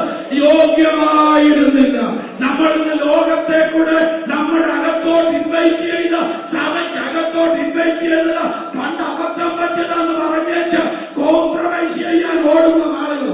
യോഗ്യമായിരുന്നില്ല നമ്മൾ ഇന്ന് ലോകത്തെ കൂടെ നമ്മുടെ അകത്തോട്ട് ഇൻവൈറ്റ് ചെയ്ത് സഭയ്ക്ക് അകത്തോട്ട് ഇൻവൈറ്റ് ചെയ്തത് പണ്ട് അബദ്ധം പറ്റിയതെന്ന് പറഞ്ഞേച്ച് കോംപ്രമൈസ് ചെയ്യാൻ ഓടുന്ന ആളുകൾ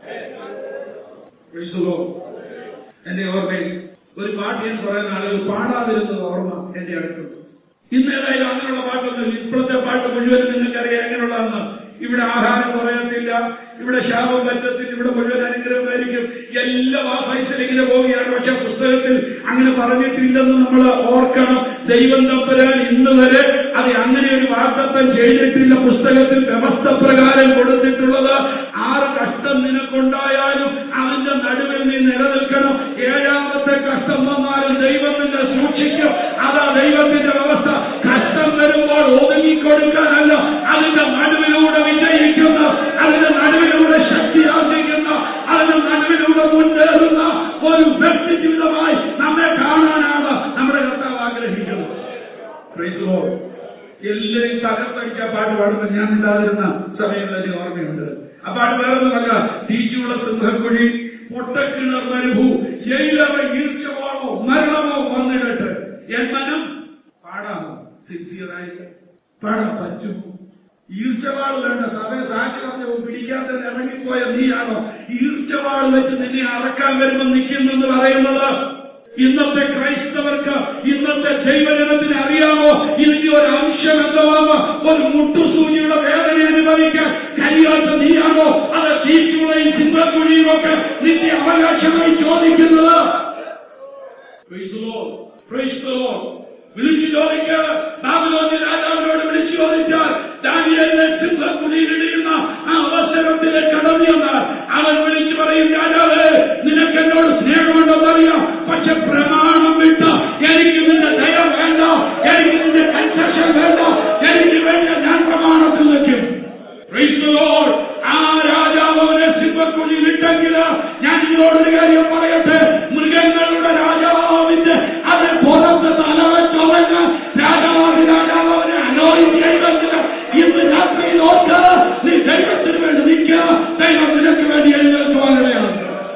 Praise the Lord. എന്റെ ഓർമ്മയിൽ ഒരു പാട്ട് എന്ന് പറയുന്ന ആളുകൾ പാടാതിരുന്നത് ഓർമ്മ എന്റെ അടുത്തുണ്ട് ഇന്ന് ഏതായാലും അങ്ങനെയുള്ള പാട്ടൊന്നും ഇപ്പോഴത്തെ പാട്ട് മുഴുവനും നിങ്ങൾക്കറിയാം എങ്ങനെയുള്ളതെന്ന് ഇവിടെ ആഹാരം കുറയത്തില്ല ഇവിടെ ശാപം പറ്റത്തില്ല ഇവിടെ മുഴുവൻ അനുഗ്രഹമായിരിക്കും എല്ലാം ആ സൈസിൽ ഇങ്ങനെ പോവുകയാണ് പക്ഷെ പുസ്തകത്തിൽ അങ്ങനെ പറഞ്ഞിട്ടില്ലെന്ന് നമ്മൾ ഓർക്കണം ദൈവം തമ്പുരാൻ ഇന്ന് വരെ അത് അങ്ങനെ ഒരു വാർത്തത്വം ചെയ്തിട്ടില്ല പുസ്തകത്തിൽ വ്യവസ്ഥ പ്രകാരം കൊടുത്തിട്ടുള്ളത് ആറ് കഷ്ടം നിനക്കുണ്ടായാലും അതിന്റെ നടുവിൽ നീ നിലനിൽക്കണം ഏഴാമത്തെ കഷ്ടം വന്നാലും ദൈവം നിന്നെ സൂക്ഷിക്കും അതാ ദൈവത്തിന്റെ വ്യവസ്ഥ കഷ്ടം വരുമ്പോൾ ഒതുങ്ങിക്കൊടുക്കാനല്ല അതിന്റെ നടുവിലൂടെ വിജയിക്കുന്ന അതിന്റെ നടുവിലൂടെ ശക്തി ആർജിക്കുന്ന അതിന്റെ നടുവിലൂടെ മുന്നേറുന്ന ഒരു വ്യക്തി ജീവിതമായി നമ്മെ കാണാനാണ് നമ്മുടെ കർത്താവ് ആഗ്രഹിക്കുന്നത് Praise the Lord. എല്ലാവരും തകർത്തടിച്ച പാട്ട് പാടുമ്പോൾ ഞാൻ ഉണ്ടാതിരുന്ന സമയങ്ങൾ എനിക്ക് ഓർമ്മയുണ്ട് ആ പാട്ട് വേറെ ഒന്നുമല്ല തീച്ചുള്ള സിംഹക്കുഴി പൊട്ടക്കിണർ മരുഭൂ ജയിലവ ഈർച്ചവാളോ മരണമോ വന്നിടട്ട് എൻ മനം പാടാമോ സിൻസിയറായിട്ട് പാടാൻ പറ്റുമോ ഈർച്ചവാൾ വേണ്ട സഭയെ സാക്ഷി പറഞ്ഞ പിടിക്കാത്ത ഇറങ്ങിപ്പോയ നീയാണോ ഈർച്ചവാൾ വെച്ച് നിന്നെ അറക്കാൻ വരുമ്പോൾ നിൽക്കുന്നെന്ന് പറയുന്നത് ഇന്നത്തെ ക്രൈസ്തവർക്ക് ഇന്നത്തെ ജൈവജനത്തിന് അറിയാമോ ഇതിന്റെ ഒരു അംശം എന്തുവാമോ ഒരു മുട്ടുസൂചിയുടെ വേദന അനുഭവിക്കാൻ കഴിയാത്ത നീയാണോ അത് തീച്ചുളയും ചിന്തക്കുഴിയും ഒക്കെ നിന്റെ അവകാശമായി ചോദിക്കുന്നത് Praise the Lord. Praise the Lord. വിളിച്ചു ചോദിക്ക ബാബുലോന്യ രാജാവിനോട് വിളിച്ചു ചോദിച്ചാൽ ദാനിയേലിനെ സിംഹക്കുഴിയിലിടിയുന്ന ആ അവസരത്തിലെ കടന്നു എന്നാൽ അവൻ വിളിച്ചു പറയും രാജാവേ നിനക്ക് എന്നോട് സ്നേഹമുണ്ടെന്നറിയാം പക്ഷെ പ്രമാണം വിട്ട് എനിക്ക് നിന്റെ ദയ വേണ്ട എനിക്ക് നിന്റെ കൺസെഷൻ വേണ്ട എനിക്ക് വേണ്ട ഞാൻ പ്രമാണത്തിൽ നിൽക്കും Praise the Lord. ആ രാജാവ് അവനെ സിംഹക്കുഴിയിൽ ഇട്ടെങ്കിൽ ഞാൻ നിങ്ങളോടൊരു കാര്യം പറയട്ടെ മൃഗങ്ങളുടെ രാജാവിന്റെ അത് പുറത്ത് തലവെച്ചൊളഞ്ഞ രാജാവ് രാജാവ് അവനെ അനോയിന്റ് ചെയ്തെങ്കിൽ ഇന്ന് രാത്രിയിൽ ഓർത്ത് നീ ദൈവത്തിന് വേണ്ടി നിൽക്കുക ദൈവം നിനക്ക് വേണ്ടി എഴുന്നേൽക്കുവാനിടയാണ്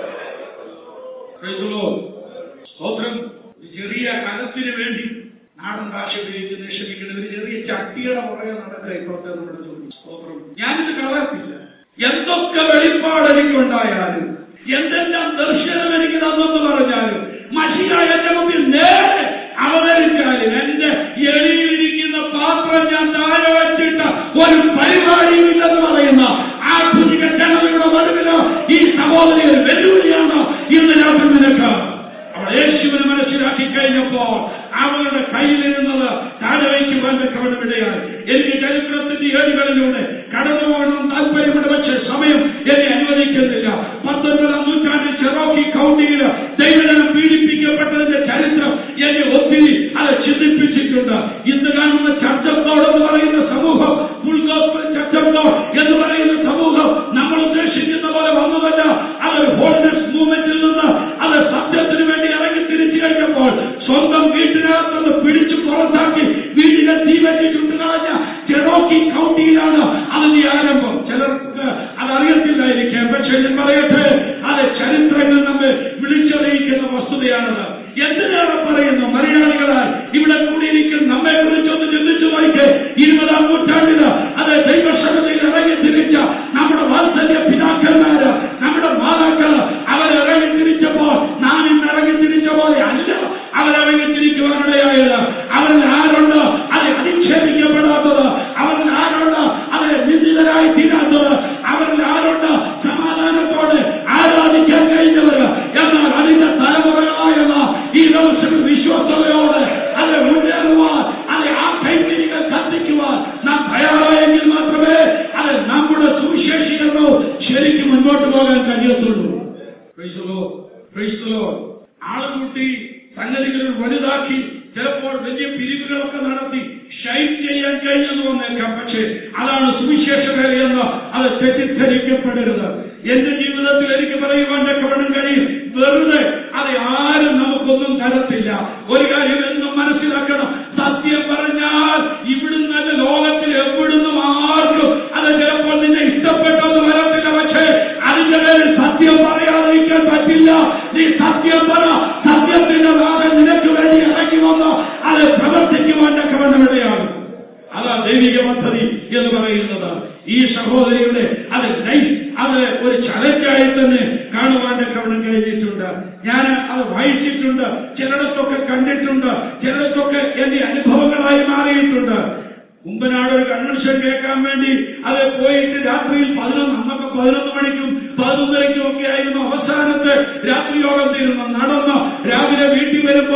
Praise the Lord. സ്തോത്രം ഒരു ചെറിയ കലത്തിന് വേണ്ടി നാടൻ ഭാഷ ഉപയോഗിക്കുന്ന ക്ഷമിക്കുന്ന ഒരു ചെറിയ ചട്ടിയുടെ പുറകെ നടക്കുക ഇപ്പോഴത്തെ നമ്മുടെ ജോലി സ്തോത്രം ഞാനിത് കളർത്തില്ല എന്തൊക്കെ വെളിപ്പാട് എനിക്കുണ്ടായാലും എന്തെല്ലാം ദർശനം എനിക്ക് തന്നെന്ന് പറഞ്ഞാലും മഷിയായ എന്റെ മുമ്പിൽ നേരെ അവതരിച്ചാലും എന്റെ എളിയിലിരിക്കുന്ന പാത്രം ഞാൻ താഴെ വെച്ചിട്ട് ഒരു പരിപാടിയും ഇല്ലെന്ന് പറയുന്ന ആധുനിക ജനതയുടെ നടുവില് ഈ സഹോദരി ഒരു വെല്ലുവിളിയാണ് ഇന്ന് രാത്രി നിനക്ക് അവൾ യേശുവിനെ മനസ്സിലാക്കി കഴിഞ്ഞപ്പോൾ അവളുടെ കയ്യിലിരുന്നത് താഴെ വയ്ക്കുവാൻ വെക്കവണ്ണം ഇടയായി എനിക്ക് ചരിത്രത്തിന്റെ ഏടുകളിലൂടെ കടന്നു പോകണം താല്പര്യമുണ്ട് പക്ഷേ സമയം എന്നെ അനുവദിക്കുന്നില്ല പത്തൊൻപതാം നൂറ്റാണ്ടിൽ ചെറോക്കി കൗണ്ടിയിൽ ദൈവജനം പീഡിപ്പിക്കപ്പെട്ടതിന്റെ ചരിത്രം എന്നെ ഒത്തിരി അത് ചിന്തിപ്പിച്ചിട്ടുണ്ട് ഇന്ന് കാണുന്ന ചർച്ചത്തോട് എന്ന് പറയുന്ന സമൂഹം ഫുൾ ഗോസ്പൽ ചർച്ചത്തോ എന്ന് പറയുന്ന സമൂഹം നമ്മൾ ഉദ്ദേശിക്കുന്ന പോലെ വന്നതല്ല അതൊരു ഹോൾനെസ് മൂവ്മെന്റിൽ നിന്ന് അത് സത്യത്തിന് വേണ്ടി ഇറങ്ങി തിരിച്ചു കഴിഞ്ഞപ്പോൾ സ്വന്തം വീട്ടിനകത്തുനിന്ന് പിടിച്ചു പുറത്താക്കി വീടിനെ തീവറ്റി ചുട്ടുകളഞ്ഞ ചെറോക്കി കൗണ്ടിയിലാണ് അതിന്റെ ആരംഭം ചിലർക്ക് അതറിയത്തില്ലായിരിക്കാം പക്ഷെ ഞാൻ പറയട്ടെ അത് ചരിത്രങ്ങൾ നമ്മെ വിളിച്ചറിയിക്കുന്ന വസ്തുതയാണത് എന്തിനേറെ പറയുന്നു മലയാളികളാൽ ഇവിടെ കൂടിയിരിക്കുന്ന നമ്മെ കുറിച്ചൊന്ന് ചിന്തിച്ചു നോക്കിക്ക് ഇരുപതാം നൂറ്റാണ്ടില് അത് ദൈവസഭയിൽ ഇറങ്ങി തിരിച്ച നമ്മുടെ വാത്സല്യ പിതാക്കന്മാര് നമ്മുടെ മാതാക്കള് അവരിറങ്ങി തിരിച്ചപ്പോൾ നാം ഇന്ന് ഇറങ്ങി തിരിച്ച പോലെ അല്ല അവരിറങ്ങി തിരിക്കുവാനിടയായത് അവരിൽ ആരുണ്ട് അത് അധിക്ഷേപിക്കപ്പെടാത്തത് അവരിൽ ആരുണ്ട് അത് നിന്ദിതരായി തീരാത്തത് അവരിൽ ആരുണ്ട് സമാധാനത്തോടെ ആരാധിക്കാൻ കഴിഞ്ഞവര് എന്നാൽ അതിന്റെ തലമുറകളായുള്ള ഈ ദിവസം വിശ്വസ്തയോടെ അത് മുന്നേറുവാൻ അത് ആ കൈത്തിരികൾ കത്തിക്കുവാൻ നാം തയ്യാറായെങ്കിൽ മാത്രമേ അത് നമ്മുടെ സുവിശേഷീകരണവും ശരിക്കും മുന്നോട്ട് പോകാൻ കഴിയത്തുള്ളൂ Praise the Lord. Praise the Lord. ആളുകൂട്ടി സംഗതികൾ വലുതാക്കി ചിലപ്പോൾ വലിയ പിരിവുകളൊക്കെ നടത്തി ഷൈൻ ചെയ്യാൻ കഴിഞ്ഞെന്ന് വന്നേക്കാം പക്ഷേ അതാണ് സുവിശേഷ വേലയെന്ന് അത് തെറ്റിദ്ധരിക്കപ്പെടരുത് എന്റെ ജീവിതത്തിൽ എനിക്ക് പറയുവാൻ തക്കവണ്ണം കഴിയും വെറുതെ അത് ആരും നമുക്കൊന്നും തരത്തില്ല ഒരു കാര്യം എന്നും മനസ്സിലാക്കണം സത്യം പറഞ്ഞാൽ ഇവിടുന്ന് ലോകത്തിൽ എവിടുന്നും ആർക്കും അത് ചിലപ്പോൾ നിന്നെ ഇഷ്ടപ്പെട്ടെന്ന് വരത്തില്ല പക്ഷേ അതിന്റെ പേരിൽ സത്യം പറയാതിരിക്കാൻ പറ്റില്ല നീ സത്യം പറ സത്യത്തിന്റെ നാഥൻ നിനക്ക് വേണ്ടി ഇറങ്ങി വന്ന് അത് പ്രവർത്തിക്കുവാൻ തക്കവണ്ണമിടയാണ് അതാ ദൈവിക പദ്ധതി എന്ന് പറയുന്നത് ഈ സഹോദരിയുടെ അത് ലൈഫ് അത് ഒരു ചലഞ്ചായി തന്നെ കാണുവാൻ കവണം കഴിഞ്ഞിട്ടുണ്ട് ഞാൻ അത് വായിച്ചിട്ടുണ്ട് ചിലയിടത്തൊക്കെ കണ്ടിട്ടുണ്ട് ചിലയിടത്തൊക്കെ എന്റെ അനുഭവങ്ങളായി മാറിയിട്ടുണ്ട് കുമ്പനാട് ഒരു കൺവെൻഷൻ കേൾക്കാൻ വേണ്ടി അത് പോയിട്ട് രാത്രിയിൽ പതിനൊന്ന് അന്നൊക്കെ പതിനൊന്ന് മണിക്കും പതിനൊന്നരയ്ക്കും ഒക്കെ ആയിരുന്നു അവസാനത്തെ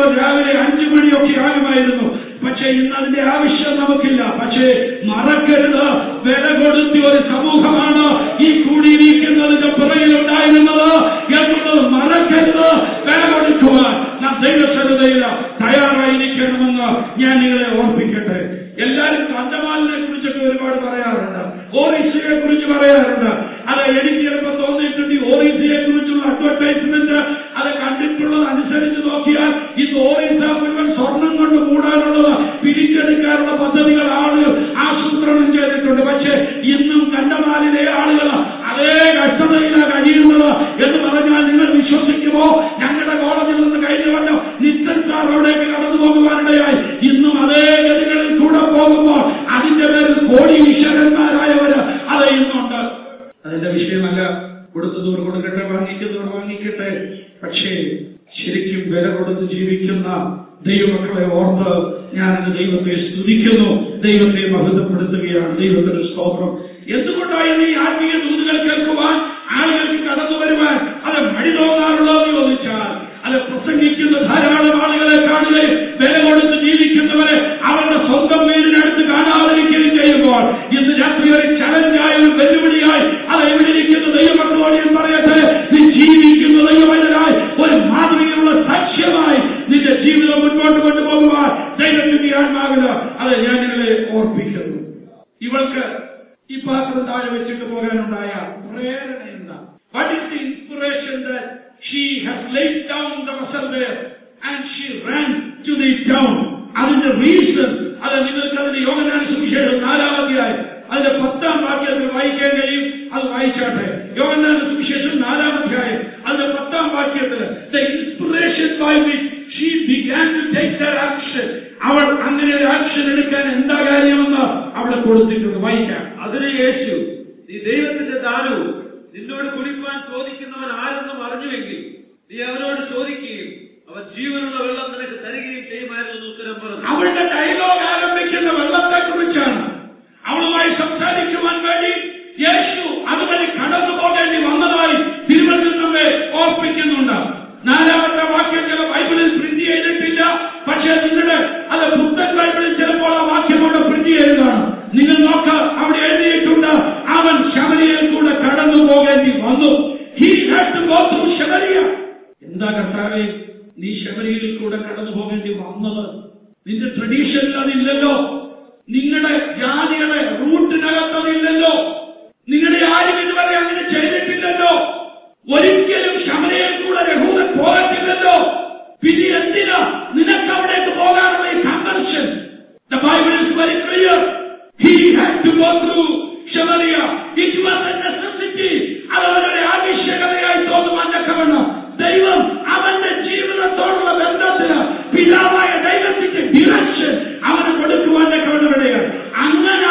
രാവിലെ അഞ്ചു മണിയൊക്കെ ആകുമായിരുന്നു പക്ഷേ ഇന്ന് അതിന്റെ ആവശ്യം നമുക്കില്ല പക്ഷേ മറക്കരുത് വില കൊടുത്തിയ ഒരു സമൂഹമാണ് ഈ കൂടിയിരിക്കുന്നതിന്റെ പുറകിലുണ്ടായിരുന്നത് എന്നുള്ളത് മറക്കരുത് വില കൊടുക്കുവാൻ നാം ദൈവസന്നതയില്ല തയ്യാറായിരിക്കണമെന്ന് ഞാൻ നിങ്ങളെ ഓർപ്പിക്കട്ടെ എല്ലാവരും കണ്ടമാലിനെ കുറിച്ചൊക്കെ ഒരുപാട് പറയാറുണ്ട് ഓറീസിയെ കുറിച്ച് പറയാറുണ്ട് അത് എനിക്ക് ചിലപ്പോൾ തോന്നിയിട്ടുണ്ട് ഈ ഓറീസിയെ കുറിച്ചുള്ള അഡ്വർടൈസ്മെന്റ് അത് കണ്ടിട്ടുള്ളത് അനുസരിച്ച് നോക്കിയാൽ ഇത് ഓറീസ മുഴുവൻ സ്വർണം കൊണ്ട് മൂടാനുള്ളത് പിരിച്ചെടുക്കാനുള്ള പദ്ധതികൾ ആളുകൾ ആസൂത്രണം ചെയ്തിട്ടുണ്ട് പക്ഷേ ഇന്നും കണ്ടമാലിലെ ആളുകൾ അതേ കഷ്ടതയിലാണ് കഴിയുന്നത് എന്ന് പറഞ്ഞാൽ നിങ്ങൾ വിശ്വസിക്കുമോ ഞങ്ങളുടെ കോളേജിൽ നിന്ന് കഴിഞ്ഞ കൊല്ലം നിത്യൻ സാർ അവിടേക്ക് കടന്നു പോകുവാനിടയായി ഇന്നും അതേ ഗതികളിൽ കൂടെ പോകുമ്പോൾ അതിന്റെ പേരിൽ കോടീശ്വരന്മാരായവര് അത് ഇന്നുണ്ട് അതിന്റെ വിഷയമല്ല കൊടുത്തതോട് കൊടുക്കട്ടെ വാങ്ങിക്കുന്നവർ വാങ്ങിക്കട്ടെ പക്ഷേ ശരിക്കും വില കൊടുത്ത് ജീവിക്കുന്ന ദൈവമക്കളെ ഓർത്ത് ഞാൻ ഇന്ന് ദൈവത്തെ സ്തുതിക്കുന്നു ദൈവത്തെ മഹത്വപ്പെടുത്തുകയാണ് ദൈവത്തിന്റെ സ്തോത്രം എന്തുകൊണ്ടാണ് ഈ ആത്മീയ ദൂതുകൾ കേൾക്കുവാൻ ആളുകൾക്ക് കടന്നു വരുവാൻ അത് മടി തോന്നാറുള്ളോ എന്ന് ചോദിച്ചാൽ അത് പ്രസംഗിക്കുന്ന ധാരാളം ആളുകളെ കാണുകയും വില കൊടുത്ത് ജീവിക്കുന്നവരെ അവരുടെ സ്വന്തം വീടിനടുത്ത് കാണാതിരിക്കുകയും ചെയ്യുമ്പോൾ ഇന്ന് രാത്രി ഒരു ചലഞ്ചായ ഒരു വെല്ലുവിളിയായി അത് ഇവിടെ ഇരിക്കുന്ന ദൈവമക്കളോട് ഞാൻ പറയട്ടെ നീ ജീവിക്കുന്ന ദൈവമനായി ഒരു മാതൃകയുള്ള സാക്ഷ്യമായി നിന്റെ ജീവിതം മുന്നോട്ട് കൊണ്ടുപോകുവാൻ ദൈവത്തിന്റെ ആത്മാവില അത് ഞാൻ നിങ്ങളെ ഓർപ്പിക്കുന്നു ഇവൾക്ക് ഈ പാത്രം താഴെ വെച്ചിട്ട് പോകാനുണ്ടായ പ്രേരണ എന്താ what is the inspiration that she has laid down the vessel there and she ran to the town അതിന്റെ റീസൺ അത് നിങ്ങൾക്ക് അതിന്റെ യോഗനാന സുവിശേഷം നാലാം അധ്യായം അതിന്റെ പത്താം വാക്യത്തിൽ വായിക്കാൻ കഴിയും അത് വായിച്ചാട്ടെ യോഗനാന സുവിശേഷം നാലാം അധ്യായം അതിന്റെ പത്താം വാക്യത്തിൽ the inspiration by which she began to take their action അവൾ അങ്ങനെ ഒരു ആക്ഷൻ എടുക്കാൻ എന്താ കാര്യമെന്ന് അവിടെ കൊടുത്തിട്ടുണ്ട് വായിക്കാം അതിന് യേശു നീ ദൈവത്തിന്റെ ദാനവും നിന്നോട് കുടിക്കുവാൻ ചോദിക്കുന്നവൻ ആരെന്നും അറിഞ്ഞുവെങ്കിൽ നീ അവനോട് ചോദിക്കുകയും അവൻ ജീവനുള്ള വെള്ളം നിനക്ക് തരികയും ചെയ്യുമായിരുന്നു എന്ന് ഉത്തരം പറഞ്ഞു അവളുടെ ഡയലോഗ് ആരംഭിക്കുന്ന വെള്ളത്തെ കുറിച്ചാണ് അവളുമായി സംസാരിക്കുവാൻ വേണ്ടി യേശു അതുവഴി കടന്നു പോകേണ്ടി വന്നതായി തിരുവനന്തപുരം നമ്മെ ഓർപ്പിക്കുന്നുണ്ട് നാലാമത്തെ വാക്യം ചില ബൈബിളിൽ പ്രിന്റ് ചെയ്തിട്ടില്ല പക്ഷേ നിങ്ങളുടെ അത് പുത്തൻ ബൈബിളിൽ ചിലപ്പോൾ ആ വാക്യം അവിടെ പ്രിന്റ് ചെയ്തതാണ് നിങ്ങൾ നോക്ക് അവിടെ എഴുതിയിട്ടുണ്ട് അവൻ ശബരിയിൽ കൂടെ കടന്നു പോകേണ്ടി വന്നു he had to go through Samaria എന്താ കർത്താവേ നീ ശബരിയിൽ കൂടെ കടന്നു പോകേണ്ടി വന്നത് നിന്റെ ട്രഡീഷനിൽ അതില്ലല്ലോ നിങ്ങളുടെ ജാതിയുടെ റൂട്ടിനകത്ത് അതില്ലല്ലോ നിങ്ങളുടെ ആരും ഇതുവരെ അങ്ങനെ ചെയ്തിട്ടില്ലല്ലോ ഒരിക്കലും ശമനയിൽ കൂടെ രഹൂദൻ പോകത്തില്ലല്ലോ പിന്നെ എന്തിനാ നിനക്ക് അവിടേക്ക് പോകാനുള്ള ഈ convention the Bible is very clear he had to go through Samaria it was a necessity അത് അവരുടെ ആവശ്യകതയായി തോന്നുവാൻ തക്കവണ്ണം ദൈവം അവന്റെ ജീവിതത്തോടുള്ള ബന്ധത്തിന് പിതാവായ ദൈവത്തിന്റെ ഡിറക്ഷൻ അവന് കൊടുക്കുവാൻ തക്കവണ്ണം ഇടയാണ് അങ്ങനെ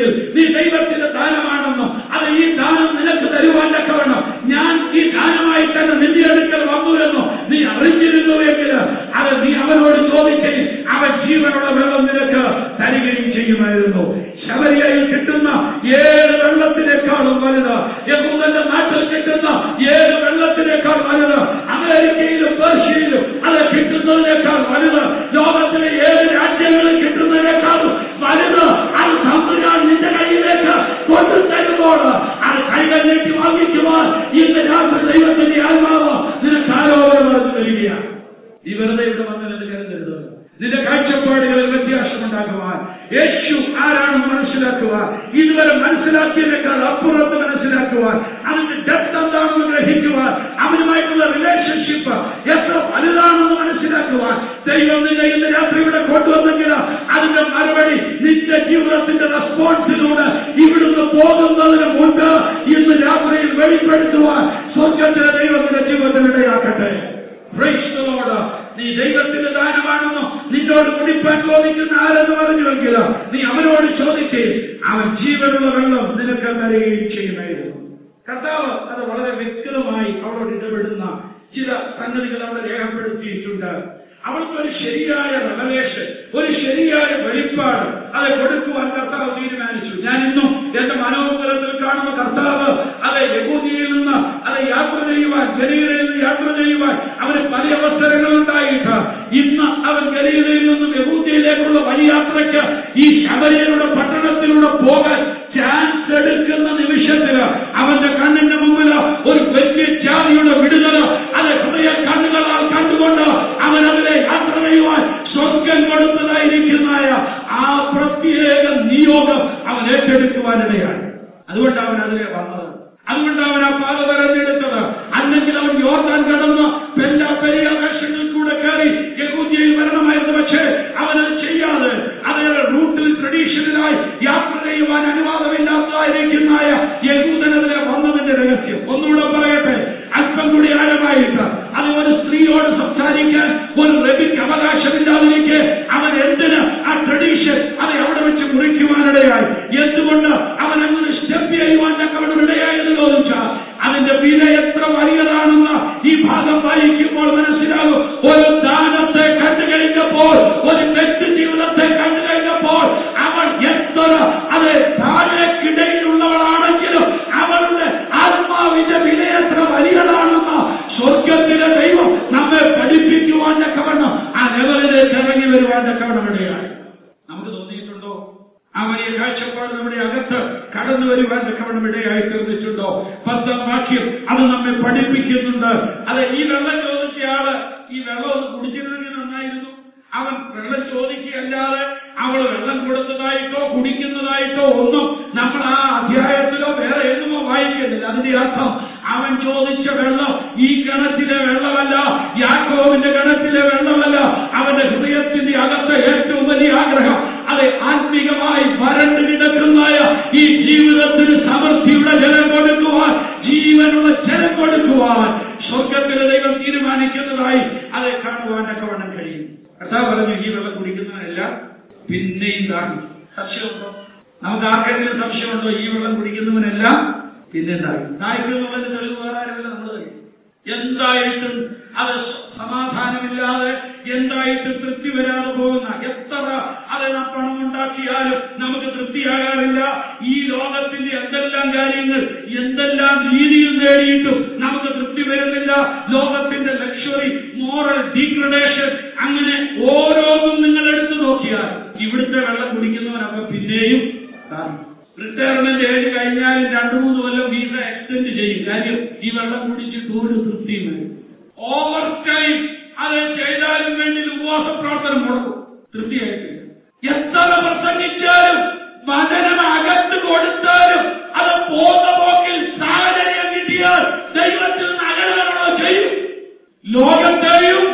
എങ്കിൽ നീ ദൈവത്തിന്റെ ദാനമാണെന്നും അത് ഈ ദാനം നിനക്ക് തരുവാൻ തക്കവണ്ണം ഞാൻ ഈ ദാനമായി തന്നെ നിന്റെ അടുക്കൽ വന്നുവെന്നോ നീ അറിഞ്ഞിരുന്നുവെങ്കിൽ അത് നീ അവനോട് ചോദിക്കുകയും അവൻ ജീവനുള്ള വെള്ളം നിനക്ക് തരികയും ചെയ്യുമായിരുന്നു ശബരിയയിൽ കിട്ടുന്ന ഏത് വെള്ളത്തിനേക്കാളും വലുത് യഹൂദന്റെ നാട്ടിൽ കിട്ടുന്ന ഏത് വെള്ളത്തിനേക്കാൾ വലുത് അമേരിക്കയിലും പേർഷ്യയിലും അത് കിട്ടുന്നതിനേക്കാൾ വലുത് ലോകത്തിലെ ഏത് രാജ്യങ്ങളിൽ കിട്ടുന്നതിനേക്കാളും വലുത് അത് തമ്പുരാൻ നിന്റെ കയ്യിലേക്ക് കൊണ്ടു തരുമ്പോൾ അത് കൈകൾ നീട്ടി വാങ്ങിക്കുവാൻ ഇന്ന് രാത്രി ദൈവത്തിന്റെ ആത്മാവ് നിനക്ക് ആരോപണം തരികയാണ് ഈ വെറുതെ ഇവിടെ വന്നതിന് കരുതരുത് നിന്റെ കാഴ്ചപ്പാടുകളിൽ വ്യത്യാസമുണ്ടാക്കുവാൻ യേശു ആരാണെന്ന് മനസ്സിലാക്കുവാൻ ഇതുവരെ മനസ്സിലാക്കിയതിനേക്കാൾ അപ്പുറത്ത് മനസ്സിലാക്കുവാൻ അതിന്റെ ഡെപ്ത് എന്താണെന്ന് ഗ്രഹിക്കുവാൻ അവനുമായിട്ടുള്ള റിലേഷൻഷിപ്പ് എത്ര വലുതാണെന്ന് മനസ്സിലാക്കുവാൻ ദൈവം നിന്നെ ഇന്ന് രാത്രി ഇവിടെ കൊണ്ടുവന്നെങ്കിൽ അതിന്റെ മറുപടി നിന്റെ ജീവിതത്തിന്റെ റെസ്പോൺസിലൂടെ ഇവിടുന്ന് പോകുന്നതിന് മുൻപ് ഇന്ന് രാത്രിയിൽ വെളിപ്പെടുത്തുവാൻ സ്വർഗത്തിലെ ദൈവത്തിന്റെ ജീവിതത്തിൽ ഇടയാക്കട്ടെ Praise the Lord. നീ ദൈവത്തിന്റെ ദാനമാണെന്നോ നിന്നോട് കുടിപ്പാൻ ചോദിക്കുന്ന ആരെന്ന് പറഞ്ഞുവെങ്കിൽ നീ അവനോട് ചോദിക്കുകയും അവൻ ജീവനുള്ള വെള്ളം നിനക്ക് തരികയും ചെയ്യുമായിരുന്നു കർത്താവ് അത് വളരെ വ്യക്തമായി അവളോട് ഇടപെടുന്ന ചില സംഗതികൾ അവിടെ രേഖപ്പെടുത്തിയിട്ടുണ്ട് അവൾക്ക് ഒരു ശരിയായ റെവലേഷൻ ഒരു ശരിയായ വെളിപ്പാട് അത് കൊടുക്കുവാൻ കർത്താവ് തീരുമാനിച്ചു ഞാൻ ഇന്നും എന്റെ മനോഹരത്തിൽ കാണുന്ന കർത്താവ് അത് യഹൂദിയിൽ നിന്ന് അത് യാത്ര ചെയ്യുവാൻ ഗലീലയിൽ നിന്ന് യാത്ര ചെയ്യുവാൻ അവന് പല അവസരങ്ങളുണ്ടായിട്ട് ഇന്ന് അവൻ ഗലീലയിൽ നിന്നും യഹൂദിയിലേക്കുള്ള വലിയ യാത്രയ്ക്ക് ഈ ശബരിയുടെ പട്ടണത്തിലൂടെ പോകാൻ ചാൻസ് എടുക്കുന്ന നിമിഷത്തില് അവന്റെ കണ്ണിന്റെ മുമ്പിൽ ഒരു വലിയ ജാതിയുടെ വിടുതല അത് ഹൃദയ കണ്ണുകളാൽ കണ്ടുകൊണ്ട് അവൻ അതിലെ യാത്ര ചെയ്യുവാൻ സ്വർഗം കൊടുത്തതായിരിക്കുന്നതായ ആ പ്രത്യേക നിയോഗം അവൻ ഏറ്റെടുക്കുവാനിടയാണ് അതുകൊണ്ട് അവൻ അതിലെ വന്നത് അതുകൊണ്ട് അവൻ ആ പാത തെരഞ്ഞെടുത്തത് അല്ലെങ്കിൽ അവൻ യോർദാൻ കടന്ന് പെല്ല പെരിയ വേഷങ്ങളിൽ കൂടെ കയറി യഹൂദിയയിൽ വരണമായിരുന്നു പക്ഷേ അവൻ അത് ചെയ്യാതെ അതേ റൂട്ടിൽ ട്രഡീഷണലായി യാത്ര ചെയ്യുവാൻ അനുവാദമില്ലാത്തതായിരിക്കുന്നതായ യഹൂദനെതിരെ വന്നതിന്റെ രഹസ്യം ഒന്നുകൂടെ പറയട്ടെ അല്പം കൂടി ആഴമായിട്ട് അത് ഒരു സ്ത്രീയോട് സംസാരിക്കാൻ ഒരു റബിക്ക് അവകാശമില്ലാതിരിക്കെ അവൻ എന്തിന് ആ ട്രഡീഷൻ അത് അവിടെ വെച്ച് മുറിക്കുവാനിടയായി എന്തുകൊണ്ട് അവൻ അങ്ങനെ സ്റ്റെപ്പ് ചെയ്യുവാൻ അവിടെ ഇടയായെന്ന് ചോദിച്ചാൽ അതിന്റെ വില എത്ര വലിയതാണെന്ന് ഈ ഭാഗം വായിക്കുമ്പോൾ മനസ്സിലാകും ഒരു ദാനത്തെ കണ്ടു കഴിഞ്ഞപ്പോൾ ഒരു വ്യക്തി ജീവിതത്തെ കണ്ടു കഴിഞ്ഞപ്പോൾ അവൾ എത്ര അത് താഴേക്കിടയിലുള്ളവളാണെങ്കിലും അവളുടെ ആത്മാവിന്റെ വില എത്ര വലിയതാണെന്ന് സ്വർഗത്തിലെ ദൈവം നമ്മെ പഠിപ്പിക്കുവാൻ തക്കവണ്ണം ആ ലെവലിലേക്ക് ഇറങ്ങി വരുവാൻ തക്കവണ്ണം ഇടയായി നമുക്ക് തോന്നിയിട്ടുണ്ടോ ആ വലിയ കാഴ്ചപ്പാട് നമ്മുടെ അകത്ത് കടന്നു വരുവാൻ തക്കവണ്ണം ഇടയായി തീർന്നിട്ടുണ്ടോ പത്താം വാക്യം അത് നമ്മെ പഠിപ്പിക്കുന്നുണ്ട് അത് ഈ വെള്ളം ചോദിച്ചയാള് ഈ വെള്ളം ഒന്ന് കുടിച്ചിരുന്നെങ്കിൽ നന്നായിരുന്നു അവൻ വെള്ളം ചോദിക്കുകയല്ലാതെ അവൾ വെള്ളം കൊടുത്തതായിട്ടോ കുടിക്കുന്നതായിട്ടോ ഒന്നും നമ്മൾ ആ അധ്യായത്തിലോ വേറെ എഴുതുമോ വായിക്കുന്നില്ല അതിന്റെ അർത്ഥം അവൻ ചോദിച്ച വെള്ളം ഈ കിണറ്റിലെ വെള്ളമല്ല യാക്കോവിന്റെ കിണറ്റിലെ വെള്ളമല്ല അവന്റെ ഹൃദയത്തിന്റെ അകത്ത് ഏറ്റവും വലിയ ആഗ്രഹം അത് ആത്മീകമായി വരണ്ട് കിടക്കുന്നതായ ഈ ജീവിതത്തിന് സമൃദ്ധിയുടെ ജലം കൊടുക്കുവാൻ ജീവനുള്ള ജലം കൊടുക്കുവാൻ സ്വർഗത്തിലെ ദൈവം തീരുമാനിക്കുന്നതായി അത് കാണുവാൻ തക്കവണ്ണം കഴിയും കർത്താവ് പറഞ്ഞു ഈ വെള്ളം കുടിക്കുന്നവനെല്ലാം പിന്നെയും താങ്ങും സംശയമുണ്ടോ നമുക്ക് ആർക്കെങ്കിലും സംശയമുണ്ടോ ഈ വെള്ളം കുടിക്കുന്നവനെല്ലാം പിന്നെ താങ്ങും താഴ്ക്കുന്നവന് തെളിവ് വേറെ ആരുമില്ല നമ്മൾ കഴിയും എന്തായിട്ടും അത് സമാധാനമില്ലാതെ എന്തായിട്ടും തൃപ്തി വരാതെ പോകുന്ന എത്ര അത് നാം പണം ഉണ്ടാക്കിയാലും നമുക്ക് തൃപ്തിയാകാറില്ല ഈ ലോകത്തിന്റെ എന്തെല്ലാം കാര്യങ്ങൾ എന്തെല്ലാം രീതിയിൽ നേടിയിട്ടും നമുക്ക് തൃപ്തി വരുന്നില്ല ലോകത്തിന്റെ ലക്ഷറി മോറൽ ഡീഗ്രഡേഷൻ അങ്ങനെ ഓരോന്നും നിങ്ങൾ എടുത്തു നോക്കിയാൽ ഇവിടുത്തെ വെള്ളം കുടിക്കുന്നവനപ്പൊ പിന്നെയും കാണും. റിട്ടയർമെന്റ് ഏജ് കഴിഞ്ഞാലും രണ്ടു മൂന്ന് കൊല്ലം വീസ എക്സ്റ്റെൻഡ് ചെയ്യും കാര്യം ഈ വെള്ളം കുടിച്ചിട്ട് ഒരു തൃപ്തിയും വരും ഓവർ ടൈം അത് ചെയ്താലും വേണ്ടി ഉപവാസ പ്രവർത്തനം മുടക്കും തൃപ്തിയായിട്ടില്ല എത്ര പ്രസംഗിച്ചാലും വചനം അകത്ത് കൊടുത്താലും അത് പോകുന്ന പോക്കിൽ സാഹചര്യം കിട്ടിയാൽ ദൈവത്തിൽ നിന്ന് അകലാണോ ചെയ്യും ലോകത്തെയും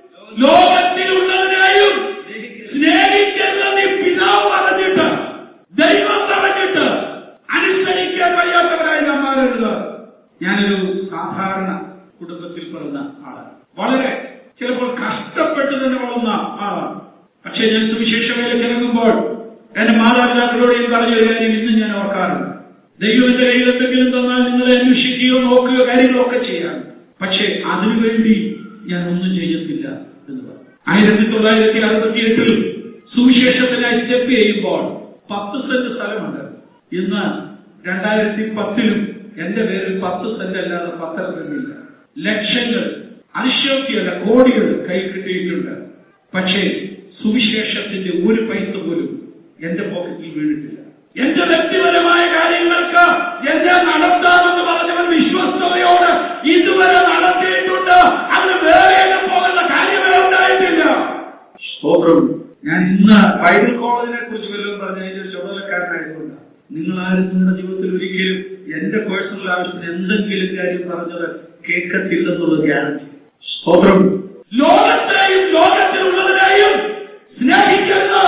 ലോകത്തിലുള്ളതിനെയും സ്നേഹിക്കുന്നത് ഈ പിതാവ് പറഞ്ഞിട്ട് ദൈവം പറഞ്ഞിട്ട് അനുസരിക്കാൻ കഴിയാത്തവരായി നാം മാറരുത് ഞാനൊരു സാധാരണ കുടുംബത്തിൽ പിറന്ന ആളാണ് വളരെ ചിലപ്പോൾ കഷ്ടപ്പെട്ട് തന്നെ വളർന്ന ആളാണ് പക്ഷേ ഞാൻ സുവിശേഷ വേലയ്ക്ക് ഇറങ്ങുമ്പോൾ എന്റെ മാതാപിതാക്കളോട് ഞാൻ പറഞ്ഞൊരു കാര്യം ഇന്നും ഞാൻ ഓർക്കാറുണ്ട് ദൈവത്തിന്റെ കയ്യിൽ എന്തെങ്കിലും തന്നാൽ നിങ്ങളെ അന്വേഷിക്കുകയോ നോക്കുകയോ കാര്യങ്ങളൊക്കെ ചെയ്യാം പക്ഷേ അതിനുവേണ്ടി ഞാൻ ഒന്നും ചെയ്യത്തില്ല എന്ന് പറഞ്ഞു ആയിരത്തി തൊള്ളായിരത്തി അറുപത്തി എട്ടിൽ സുവിശേഷത്തിനായി സ്റ്റെപ്പ് ചെയ്യുമ്പോൾ പത്ത് സെന്റ് സ്ഥലമുണ്ട് ഇന്ന് രണ്ടായിരത്തി പത്തിലും എന്റെ പേരിൽ പത്ത് സെന്റ് അല്ലാതെ പത്തര സെന്റില്ല ലക്ഷങ്ങൾ അതിശോക്തിയല്ല കോടികൾ കൈ കിട്ടിയിട്ടുണ്ട് പക്ഷേ സുവിശേഷത്തിന്റെ ഒരു പൈസ പോലും എന്റെ പോക്കറ്റിൽ വീണിട്ടില്ല എന്റെ വ്യക്തിപരമായ കാര്യങ്ങൾക്ക് എന്നെ നടത്താമെന്ന് പറഞ്ഞവൻ വിശ്വസ്തയോട് ഇതുവരെ നടത്തിയിട്ടുണ്ട് അതിന് വേറെ പോകുന്ന കാര്യമേ ഉണ്ടായിട്ടില്ല സ്തോത്രം ഞാൻ ഇന്ന് ബൈബിൾ കോളേജിനെ കുറിച്ച് വല്ലതും പറഞ്ഞ അതിന്റെ ചുമതലക്കാരനായതുകൊണ്ട് നിങ്ങൾ ആരും നിങ്ങളുടെ ജീവിതത്തിൽ ഒരിക്കലും എന്റെ പേഴ്സണൽ ആവശ്യത്തിന് എന്തെങ്കിലും കാര്യം പറഞ്ഞത് കേൾക്കത്തില്ലെന്നുള്ള ഗ്യാരണ്ടി സ്തോത്രം ലോകത്തെയും ലോകത്തിലുള്ളതിനെയും സ്നേഹിക്കരുത്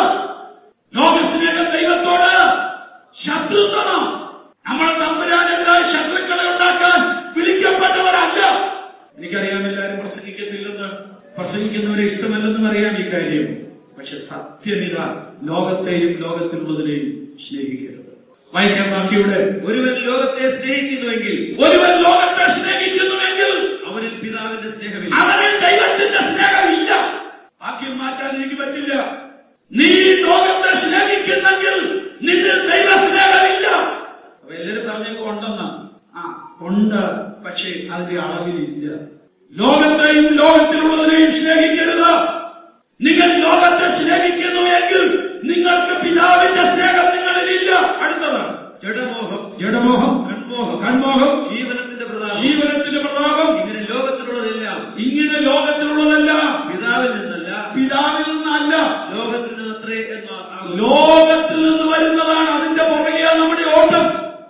ലോകസ്നേഹം ദൈവത്തോട് ശത്രുത്വം നമ്മൾ തമ്പുരാനെതിരായ ശത്രുക്കളെ ഉണ്ടാക്കാൻ വിളിക്കപ്പെട്ടവരല്ല എനിക്കറിയാം എല്ലാവരും പ്രസംഗിക്കത്തില്ലെന്ന് പ്രസംഗിക്കുന്നവരെ ഇഷ്ടമല്ലെന്നും അറിയാം ഈ കാര്യം പക്ഷെ സത്യമിത ലോകത്തെയും ലോകത്തിലുള്ളതിനെയും സ്നേഹിക്കരുത് വായിക്കാൻ ബാക്കിയുടെ ഒരുവൻ ലോകത്തെ സ്നേഹിക്കുന്നുവെങ്കിൽ ഒരുവൻ ലോകത്തെ സ്നേഹിക്കുന്നുവെങ്കിൽ അവനിൽ പിതാവിന്റെ സ്നേഹമില്ല അവന് ദൈവത്തിന്റെ സ്നേഹമില്ല വാക്യം മാറ്റാൻ എനിക്ക് പറ്റില്ല നീ ലോകത്തെ സ്നേഹിക്കുന്നെങ്കിൽ നിന്നിൽ ദൈവ സ്നേഹമില്ല അപ്പൊ എല്ലാവരും പറഞ്ഞേക്കും ഉണ്ടെന്ന് ആ ഉണ്ട് പക്ഷേ അതിന്റെ അളവിലില്ല ലോകത്തെയും ലോകത്തിലുള്ളതിനെയും സ്നേഹിക്കരുത് നിങ്ങൾ ലോകത്തെ സ്നേഹിക്കുന്നു എങ്കിൽ നിങ്ങൾക്ക് പിതാവിന്റെ സ്നേഹം നിങ്ങളിലില്ല അടുത്തതാണ് ജഡമോഹം ജഡമോഹം കൺമോഹം കൺമോഹം ജീവനത്തിന്റെ പ്രതാപം ജീവനത്തിന്റെ പ്രതാപം ഇങ്ങനെ ലോകത്തിലുള്ളതെല്ലാം ഇങ്ങനെ ലോകത്തിലുള്ളതെല്ലാം പിതാവിൽ നിന്നല്ല പിതാവിൽ നിന്നല്ല ലോകത്തിൽ നിന്നത്രേ എന്ന് ആകുന്നു. ലോകത്തിൽ നിന്ന് വരുന്നതാണ് അതിന്റെ പുറകെയാണ് നമ്മുടെ ഓട്ടം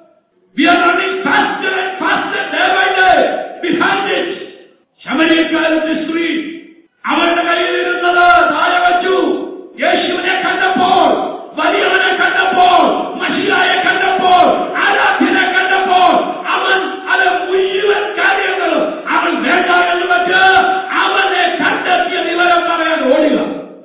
we are running faster and faster day by day behind it ശമരിയക്കാരന്റെ സ്ത്രീ അവരുടെ കയ്യിലിരുന്നത് താഴെ വച്ചു യേശുവിനെ കണ്ടപ്പോൾ വലിയവനെ കണ്ടപ്പോൾ മഷിയായെ കണ്ടപ്പോൾ ആരാധ്യനെ കണ്ടപ്പോൾ അവൻ അത് മുഴുവൻ കാര്യങ്ങളും അവൻ വേണ്ട എന്ന് വെച്ച് അവനെ കണ്ടെത്തിയ വിവരം പറയാൻ ഓടുക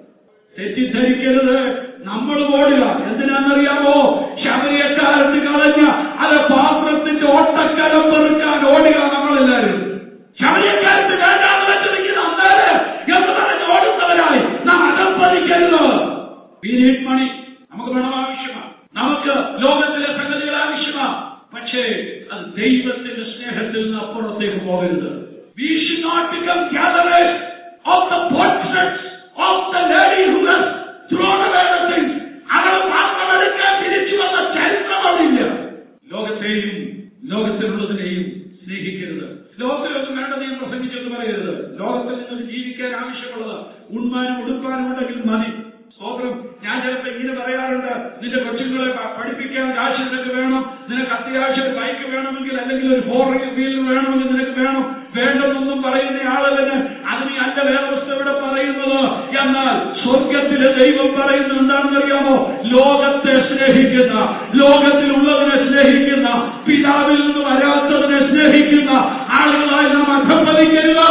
തെറ്റിദ്ധരിക്കരുത് നമ്മൾ ഓടുക എന്തിനാണെന്നറിയാമോ ശബരിയക്കാലത്ത് കളഞ്ഞ അത് പാത്രത്തിന്റെ ഓട്ടക്കലം പെറുക്കാൻ ഓടുക നമ്മളെല്ലാവരും ശബരിയക്കാലത്ത് വേണ്ടാന്ന് വെച്ച് നിൽക്കുന്ന അന്നേര് എന്ന് പറഞ്ഞ് ഓടുന്നവരായി നാം അകപ്പതിക്കരുത് പീരീഡ് മണി നമുക്ക് പണം ആവശ്യമാണ് നമുക്ക് ലോകത്തിലെ സംഗതികൾ ആവശ്യമാണ് പക്ഷേ അത് ദൈവത്തിന്റെ സ്നേഹത്തിൽ നിന്ന് അപ്പുറത്തേക്ക് പോകരുത് we should not become gatherers of the portraits of the lady who has thrown away the things അവൾ പാത്രം എടുക്കാൻ തിരിച്ചു വന്ന ചരിത്രം അതില്ല ലോകത്തെയും ലോകത്തിലുള്ളതിനെയും സ്നേഹിക്കരുത് ലോകത്തിലൊന്നും വേണ്ടത് ഞാൻ പ്രസംഗിച്ചെന്ന് പറയരുത് ലോകത്തിൽ നിന്ന് ജീവിക്കാൻ ആവശ്യമുള്ളത് ഉണ്മാനും ഉടുപ്പാനും ഉണ്ടെങ്കിൽ മതി സ്തോത്രം ഞാൻ ചിലപ്പോ ഇങ്ങനെ പറയാറുണ്ട് നിന്റെ കൊച്ചുങ്ങളെ പ- പഠിപ്പിക്കാൻ കാശ് നിനക്ക് വേണം നിനക്ക് അത്യാവശ്യം ഒരു ബൈക്ക് വേണമെങ്കിൽ അല്ലെങ്കിൽ ഒരു ഫോർ വീൽ വേണമെങ്കിൽ നിനക്ക് വേണം വേണ്ടെന്നൊന്നും പറയുന്ന ആളല്ലെന്ന് അതിന് അല്ല വേദവസ്ഥ ഇവിടെ പറയുന്നത് എന്നാൽ സ്വർഗത്തിലെ ദൈവം പറയുന്നത് എന്താണെന്നറിയാമോ ലോകത്തെ സ്നേഹിക്കുന്ന ലോകത്തിലുള്ളതിനെ സ്നേഹിക്കുന്ന പിതാവിൽ നിന്ന് വരാത്തതിനെ സ്നേഹിക്കുന്ന ആളുകളായി നാം അധപ്പതിക്കരുത്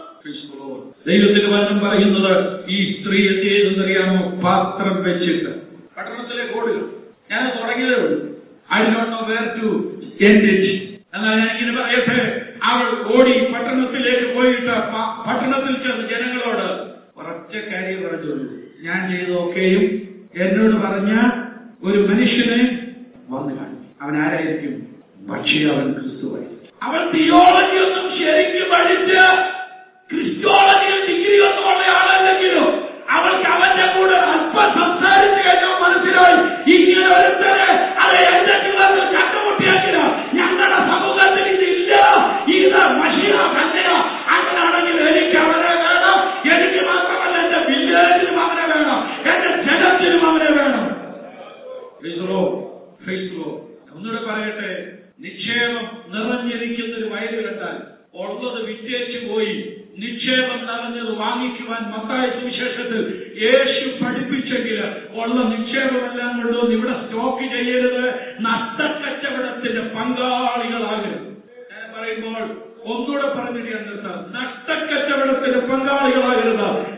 ദൈവത്തിന്റെ വചനം പറയുന്നത് ഈ സ്ത്രീ എന്ത് ചെയ്തെന്നറിയാമോ പാത്രം വെച്ചിട്ട് പട്ടണത്തിലേക്ക് ഓടുക ഞാൻ തുടങ്ങിയതേ ഉള്ളൂ I don't know where to end it എന്നാൽ ഞാൻ ഇങ്ങനെ പറയട്ടെ അവൾ ഓടി പട്ടണത്തിലേക്ക് പോയിട്ട് പ- പട്ടണത്തിൽ ചെന്ന് ജനങ്ങളോട് ഒരൊറ്റ കാര്യം പറഞ്ഞുള്ളൂ ഞാൻ ചെയ്തതൊക്കെയും എന്നോട് പറഞ്ഞ ഒരു മനുഷ്യനെ വന്നു കാണും അവൻ ആരായിരിക്കും പക്ഷേ അവൻ ക്രിസ്തുവായി അവൾ തിയോളജി ഒന്നും ശരിക്കും പഠിച്ച് ക്രിസ്തോളജിയിൽ ഡിഗ്രി ഒന്നും ഉള്ള ആളല്ലെങ്കിലും അവൾക്ക് അവന്റെ കൂടെ അല്പം സംസാരിച്ചു കഴിഞ്ഞാൽ മനസ്സിലായി ഇങ്ങനെ ഒരുത്തരെ അത് എന്റെ ജീവിതത്തിൽ കണ്ടുമുട്ടിയെങ്കിൽ ഞങ്ങളുടെ സമൂഹത്തിൽ ഇതില്ല ഇത് മഷിയ കന്യ അങ്ങനാണെങ്കിൽ എനിക്ക് അവനെ വേണം എനിക്ക് മാത്രമല്ല എന്റെ വില്ലേജിനും അവനെ വേണം എന്റെ ജനത്തിനും അവനെ വേണം ഫേസ്ബുക്കോ ഫേസ്ബുക്കോ ഒന്നുകൂടെ പറയട്ടെ നിക്ഷേപം നിറഞ്ഞിരിക്കുന്ന ഒരു വയല് കണ്ടാൽ ഉള്ളത് വിറ്റേച്ചു പോയി നിക്ഷേപം നിറഞ്ഞത് വാങ്ങിക്കുവാൻ മത്തായ സുവിശേഷത്തിൽ യേശു പഠിപ്പിച്ചെങ്കിൽ ഉള്ള നിക്ഷേപമെല്ലാം കൊണ്ടുവന്ന് ഇവിടെ സ്റ്റോക്ക് ചെയ്യരുത് നഷ്ടക്കച്ചവടത്തിന്റെ പങ്കാളികളാകരുത് ഞാൻ പറയുമ്പോൾ ഒന്നുകൂടെ പറഞ്ഞിട്ട് ഞാൻ നിർത്താം നഷ്ടക്കച്ചവടത്തിന്റെ പങ്കാളികളാകരുത്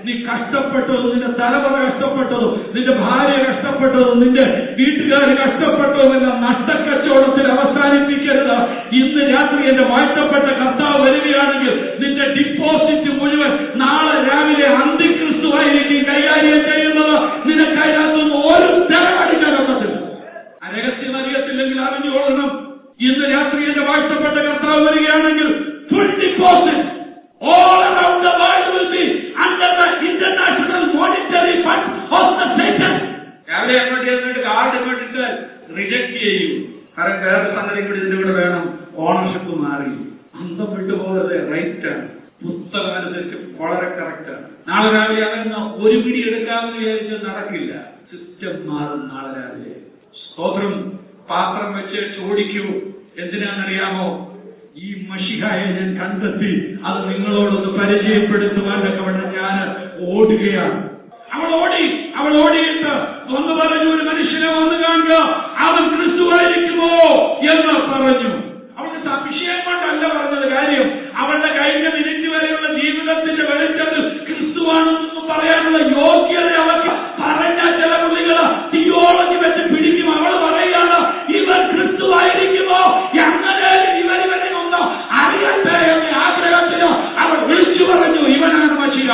നീ കഷ്ടപ്പെട്ടതും നിന്റെ തലമുറ കഷ്ടപ്പെട്ടതും നിന്റെ ഭാര്യ കഷ്ടപ്പെട്ടതും നിന്റെ വീട്ടുകാർ കഷ്ടപ്പെട്ടതും എല്ലാം നഷ്ടക്കച്ചവടത്തിൽ അവസാനിപ്പിക്കരുത് ഇന്ന് രാത്രി എന്റെ വാഴ്ത്തപ്പെട്ട കർത്താവ് വരികയാണെങ്കിൽ നിന്റെ ഡിപ്പോസിറ്റ് മുഴുവൻ നാളെ രാവിലെ അന്തിക്രിസ്തുവായിരിക്കും കൈകാര്യം ചെയ്യുന്നത് നിനക്കതിനകത്തൊന്നും ഒരു തരമടിക്കാൻ ഒക്കത്തില്ല ആ രഹസ്യം അറിയത്തില്ലെങ്കിൽ അറിഞ്ഞുകൊള്ളണം ഇന്ന് രാത്രി എന്റെ വാഴ്ത്തപ്പെട്ട കർത്താവ് വരികയാണെങ്കിൽ full deposit all around the world will be under the international monetary fund of the Satan. രാവിലെ അങ്ങോട്ട് ചെന്നിട്ട് കാർഡ് ഇങ്ങോട്ടിട്ട് റിജക്ട് ചെയ്യും കാരണം വേറെ സംഗതി കൂടി ഇതിന്റെ കൂടെ വേണം ഓണർഷിപ്പ് മാറി അന്തം വിട്ടുപോകരുത് റൈറ്റ് ആണ് പുസ്തകം അനുസരിച്ച് വളരെ കറക്റ്റ് ആണ് നാളെ രാവിലെ അവൻ ഒരു പിടി എടുക്കാമെന്ന് വിചാരിച്ചത് നടക്കില്ല സിസ്റ്റം മാറും നാളെ രാവിലെ സ്തോത്രം പാത്രം വെച്ച് ചോദിക്കൂ എന്തിനാണെന്നറിയാമോ ഈ മഷിഹായെ ഞാൻ കണ്ടെത്തി അത് നിങ്ങളോടൊന്ന് പരിചയപ്പെടുത്തുവാൻ തക്കവണ്ണം ഞാൻ ഓടുകയാണ് അവൾ ഓടി അവൾ ഓടിയിട്ട് ഒന്ന് പറഞ്ഞു ഒരു മനുഷ്യനെ വന്നു കാണുക അവൻ ക്രിസ്തുവായിരിക്കുമോ എന്ന് പറഞ്ഞു അവൾക്ക് സംശയം കൊണ്ടല്ല പറഞ്ഞത് കാര്യം അവളുടെ കഴിഞ്ഞ മിനിറ്റ് വരെയുള്ള ജീവിതത്തിന്റെ വെളിച്ചത്തിൽ ക്രിസ്തുവാണെന്നൊന്നും പറയാനുള്ള യോഗ്യത അവർക്ക് പറഞ്ഞ ചില പുള്ളികൾ തിയോളജി വെച്ച് പിടിക്കും അവൾ പറയുകയാണ് ഇവർ ക്രിസ്തുവായിരിക്കുമോ എങ്ങനെ ഇവർ ഇവരെ ഒന്ന് അറിയട്ടെ എന്ന ആഗ്രഹത്തിന് അവൾ വിളിച്ചു പറഞ്ഞു ഇവനാണ് മഷിക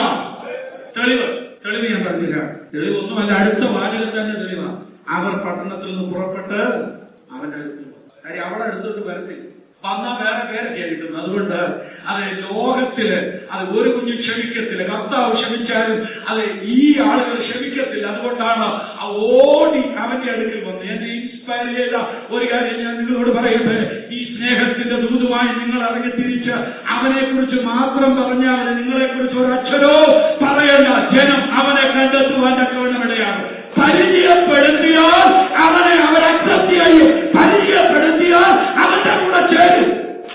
തെളിവ് തെളിവ് ഞാൻ പറഞ്ഞുതരാം തെളിവ് ഒന്നുമല്ല അടുത്ത വാചകം തന്നെ തെളിവാണ് അവർ പട്ടണത്തിൽ നിന്ന് പുറപ്പെട്ട് അവന്റെ അടുത്ത് വന്നു. കാര്യം അവളെ അടുത്തോട്ട് വരത്തില്ല വന്നാൽ വേറെ പേരൊക്കെ കിട്ടുന്നു അതുകൊണ്ട് അത് ലോകത്തില് അത് ഒരു കുഞ്ഞു ക്ഷമിക്കത്തില്ല കർത്താവ് ക്ഷമിച്ചാലും അത് ഈ ആളുകൾ ക്ഷമിക്കത്തില്ല അതുകൊണ്ടാണ് ആ ഓടി അവന്റെ അടുക്കൽ വന്നു എന്നെ ഇൻസ്പയർ ചെയ്ത ഒരു കാര്യം ഞാൻ നിങ്ങളോട് പറയട്ടെ ഈ സ്നേഹത്തിന്റെ ദൂതുമായി നിങ്ങൾ ഇറങ്ങി തിരിച്ച് അവനെ കുറിച്ച് മാത്രം പറഞ്ഞാൽ മതി നിങ്ങളെ കുറിച്ച് ഒരു അക്ഷരോ പറയണ്ട ജനം അവനെ കണ്ടെത്തുവാൻ തക്കവണ്ണമിടയാണ് പരിചയപ്പെടുത്തിയാൽ അവനെ അവർ അക്സെപ്റ്റ് ചെയ്യും പരിചയപ്പെടുത്തിയാൽ അവന്റെ കൂടെ ചേരും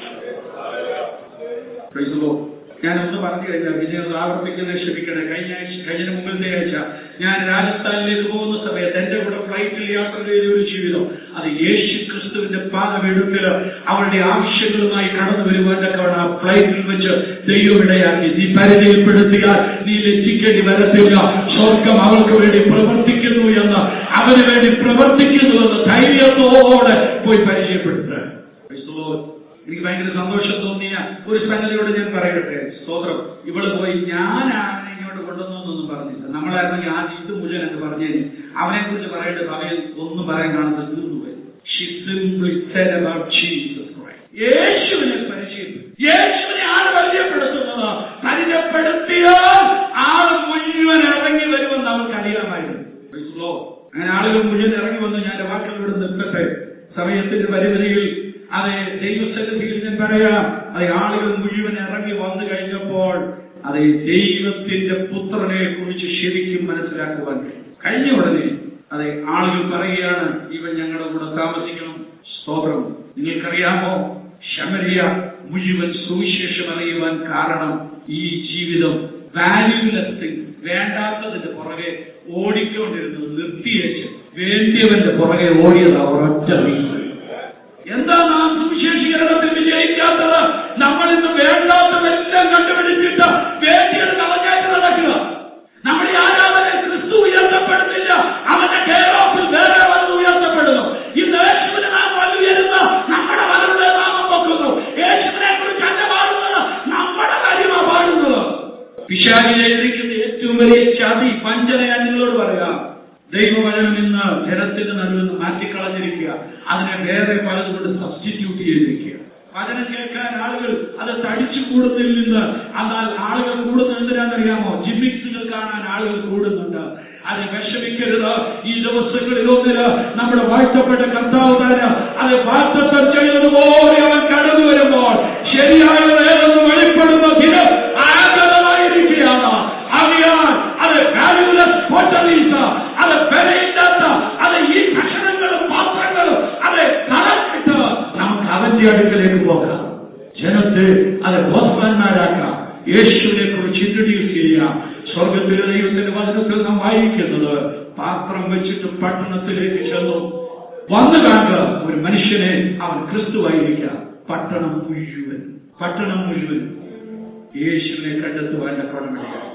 Praise the Lord. ഞാനൊന്ന് പറഞ്ഞു കഴിഞ്ഞാൽ വിജയം ആവർത്തിക്കുന്നത് ക്ഷമിക്കണേ കഴിഞ്ഞ ആഴ്ച കഴിഞ്ഞ മുമ്പത്തെ ആഴ്ച ഞാൻ രാജസ്ഥാനിലേക്ക് പോകുന്ന സമയത്ത് എന്റെ കൂടെ ഫ്ലൈറ്റിൽ യാത്ര ചെയ്ത ഒരു ജീവിതം അത് യേശു ക്രിസ്തുവിന്റെ പാദമെടുക്കൽ അവരുടെ ആവശ്യങ്ങളുമായി കടന്നു വരുവാൻ തക്കവണ്ണം ആ ഫ്ലൈറ്റിൽ വെച്ച് ദൈവം ഇടയാക്കി നീ പരിചയപ്പെടുത്തിയാൽ നീ ലജ്ജിക്കേണ്ടി വരത്തില്ല സ്വർഗം അവൾക്ക് വേണ്ടി പ്രവർത്തിക്കുന്നു എന്ന് അവന് വേണ്ടി പ്രവർത്തിക്കുന്നു എന്ന് ധൈര്യത്തോടെ പോയി പരിചയപ്പെടുത്തുക Praise the Lord. എനിക്ക് ഭയങ്കര സന്തോഷം തോന്നിയ ഒരു സംഗതിയോട് ഞാൻ പറയട്ടെ സ്തോത്രം ഇവള് പോയി ഞാനാണ് ഇങ്ങോട്ട് കൊണ്ടുവന്നൊന്നും പറഞ്ഞില്ല നമ്മളായിരുന്നെങ്കിൽ ആ ഇത് മുഴുവൻ എന്ന് പറഞ്ഞു അവനെ കുറിച്ച് പറയേണ്ട സമയം ഒന്നും പറയാൻ കാണുന്നത് തീർന്നു പോയി She simply said about Jesus Christ. യേശുവിനെ പരിചയപ്പെടുത്തി യേശുവിനെ ആണ് പരിചയപ്പെടുത്തുന്നത് പരിചയപ്പെടുത്തിയാൽ ആള് മുഴുവൻ ഇറങ്ങി വരുമെന്ന് അവർക്ക് അറിയാമായിരുന്നു Praise the Lord. അങ്ങനെ ആളുകൾ മുഴുവൻ ഇറങ്ങി വന്നു ഞാൻ എന്റെ വാക്കുകൾ ഇവിടെ നിർത്തട്ടെ സമയത്തിന്റെ പരിമിതിയിൽ അതെ ദൈവസന്നിധിയിൽ ഞാൻ പറയാം അതെ ആളുകൾ മുഴുവൻ ഇറങ്ങി വന്നു കഴിഞ്ഞപ്പോൾ അതെ ദൈവത്തിന്റെ പുത്രനെ കുറിച്ച് ശരിക്കും മനസ്സിലാക്കുവാൻ കഴിയും. കഴിഞ്ഞ ഉടനെ അതെ ആളുകൾ പറയുകയാണ് ഇവൻ ഞങ്ങളുടെ കൂടെ താമസിക്കണം സ്തോത്രം നിങ്ങൾക്കറിയാമോ ശമരിയ മുഴുവൻ സുവിശേഷം അറിയുവാൻ കാരണം ഈ ജീവിതം വാല്യൂലെസ് തിങ് വേണ്ടാത്തതിന്റെ പുറകെ ഓടിക്കൊണ്ടിരുന്നത് നിർത്തിയേച്ച് വേണ്ടിയവന്റെ പുറകെ ഓടിയതാ ഒരൊറ്റ റീസൺ എന്താ നാം സുവിശേഷീകരണത്തിൽ വിജയിക്കാത്തത് നമ്മൾ ഇന്ന് വേണ്ടാത്തതെല്ലാം കണ്ടുപിടിച്ചിട്ട് വേണ്ടിയത് കളഞ്ഞായിട്ട് നടക്കുക നമ്മുടെ ഈ ആരാധന ക്രിസ്തു ഉയർത്തപ്പെടുന്നില്ല അവന്റെ കേരളത്തിൽ വേറെ വന്ന് ഉയർത്തപ്പെടുന്നു ഇന്ന് യേശുവിനെ നാം ഉയരുന്ന നമ്മുടെ വലുതെ നാമം വെക്കുന്നു യേശുവിനെ കുറിച്ച് അല്ല പാടുന്നത് നമ്മുടെ കാര്യമാണ് പാടുന്നത് പിശാചി ചെയ്തിരിക്കുന്ന ഏറ്റവും വലിയ ചതി വഞ്ചന ഞാൻ നിങ്ങളോട് പറയാം ദൈവവചനം ഇന്ന് ജനത്തിന്റെ നടുവിൽ നിന്ന് മാറ്റിക്കളഞ്ഞിരിക്കുക അതിനെ വേറെ പലതുകൊണ്ട് സബ്സ്റ്റിറ്റ്യൂട്ട് ചെയ്തിരിക്കുക വചനം കേൾക്കാൻ ആളുകൾ അത് തടിച്ചു കൂടുന്നതിൽ നിന്ന് എന്നാൽ ആളുകൾ കൂടുന്നത് എന്തിനാണെന്നറിയാമോ ജിമിക്സുകൾ കാണാൻ ആളുകൾ കൂടുന്നുണ്ട് അത് വിഷമിക്കരുത് ഈ ദിവസങ്ങളിൽ ഒന്നില് നമ്മുടെ വാഴ്ത്തപ്പെട്ട കർത്താവ് തന്നെ അത് വാർത്തത്വം ചെയ്തതുപോലെ അവൻ കടന്നു വരുമ്പോൾ ശരിയായ നേരം വെളിപ്പെടുന്ന ദിനം ആഗതമായിരിക്കുകയാണ് അറിയാൻ അത് വാല്യൂലെസ് പൊട്ടറീസ് അത് വിലയില്ലാത്ത അത് ഈ ഭക്ഷണങ്ങളും പാത്രങ്ങളും അത് കളഞ്ഞിട്ട് നമുക്ക് അവന്റെ അടുക്കലേക്ക് പോകാം ജനത്തെ അത് ബോധവാന്മാരാക്കാം യേശുവിനെ കുറിച്ച് ഇൻട്രൊഡ്യൂസ് ചെയ്യാം സ്വർഗത്തിലെ ദൈവത്തിന്റെ വചനത്തിൽ നാം വായിക്കുന്നത് പാത്രം വെച്ചിട്ട് പട്ടണത്തിലേക്ക് ചെന്നു വന്നു കാണുക ഒരു മനുഷ്യനെ അവൻ ക്രിസ്തുവായിരിക്കാം പട്ടണം മുഴുവൻ പട്ടണം മുഴുവൻ യേശുവിനെ കണ്ടെത്തുവാൻ തക്കവണ്ണമില്ല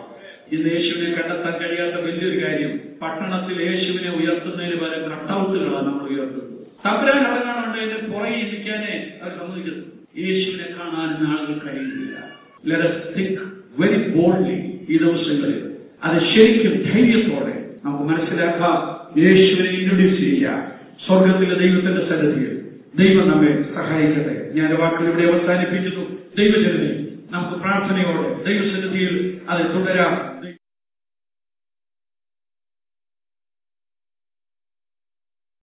ഇന്ന് യേശുവിനെ കണ്ടെത്താൻ കഴിയാത്ത വലിയൊരു കാര്യം പട്ടണത്തിൽ യേശുവിനെ ഉയർത്തുന്നതിന് പകരം കട്ടൗട്ടുകളാണ് നമ്മൾ ഉയർത്തുന്നത് തമ്പുരാൻ അടങ്ങാനുണ്ട് എന്റെ പുറകെ ഇരിക്കാനേ അവർ സമ്മതിക്കുന്നു യേശുവിനെ കാണാൻ ആളുകൾ കഴിയുന്നില്ല തിങ്ക് വെരി ബോൾഡ്ലി ഈ ദിവസങ്ങളിൽ അത് ശരിക്കും ധൈര്യത്തോടെ നമുക്ക് മനസ്സിലാക്കാം യേശുവിനെ ഇൻട്രൊഡ്യൂസ് ചെയ്യാം സ്വർഗത്തിലെ ദൈവത്തിന്റെ സന്നിധിയിൽ ദൈവം നമ്മെ സഹായിക്കട്ടെ ഞാൻ വാക്കുകൾ ഇവിടെ അവസാനിപ്പിക്കുന്നു ദൈവജനതയിൽ നമുക്ക് പ്രാർത്ഥനയോടെ ദൈവസന്നിധിയിൽ അത് തുടരാം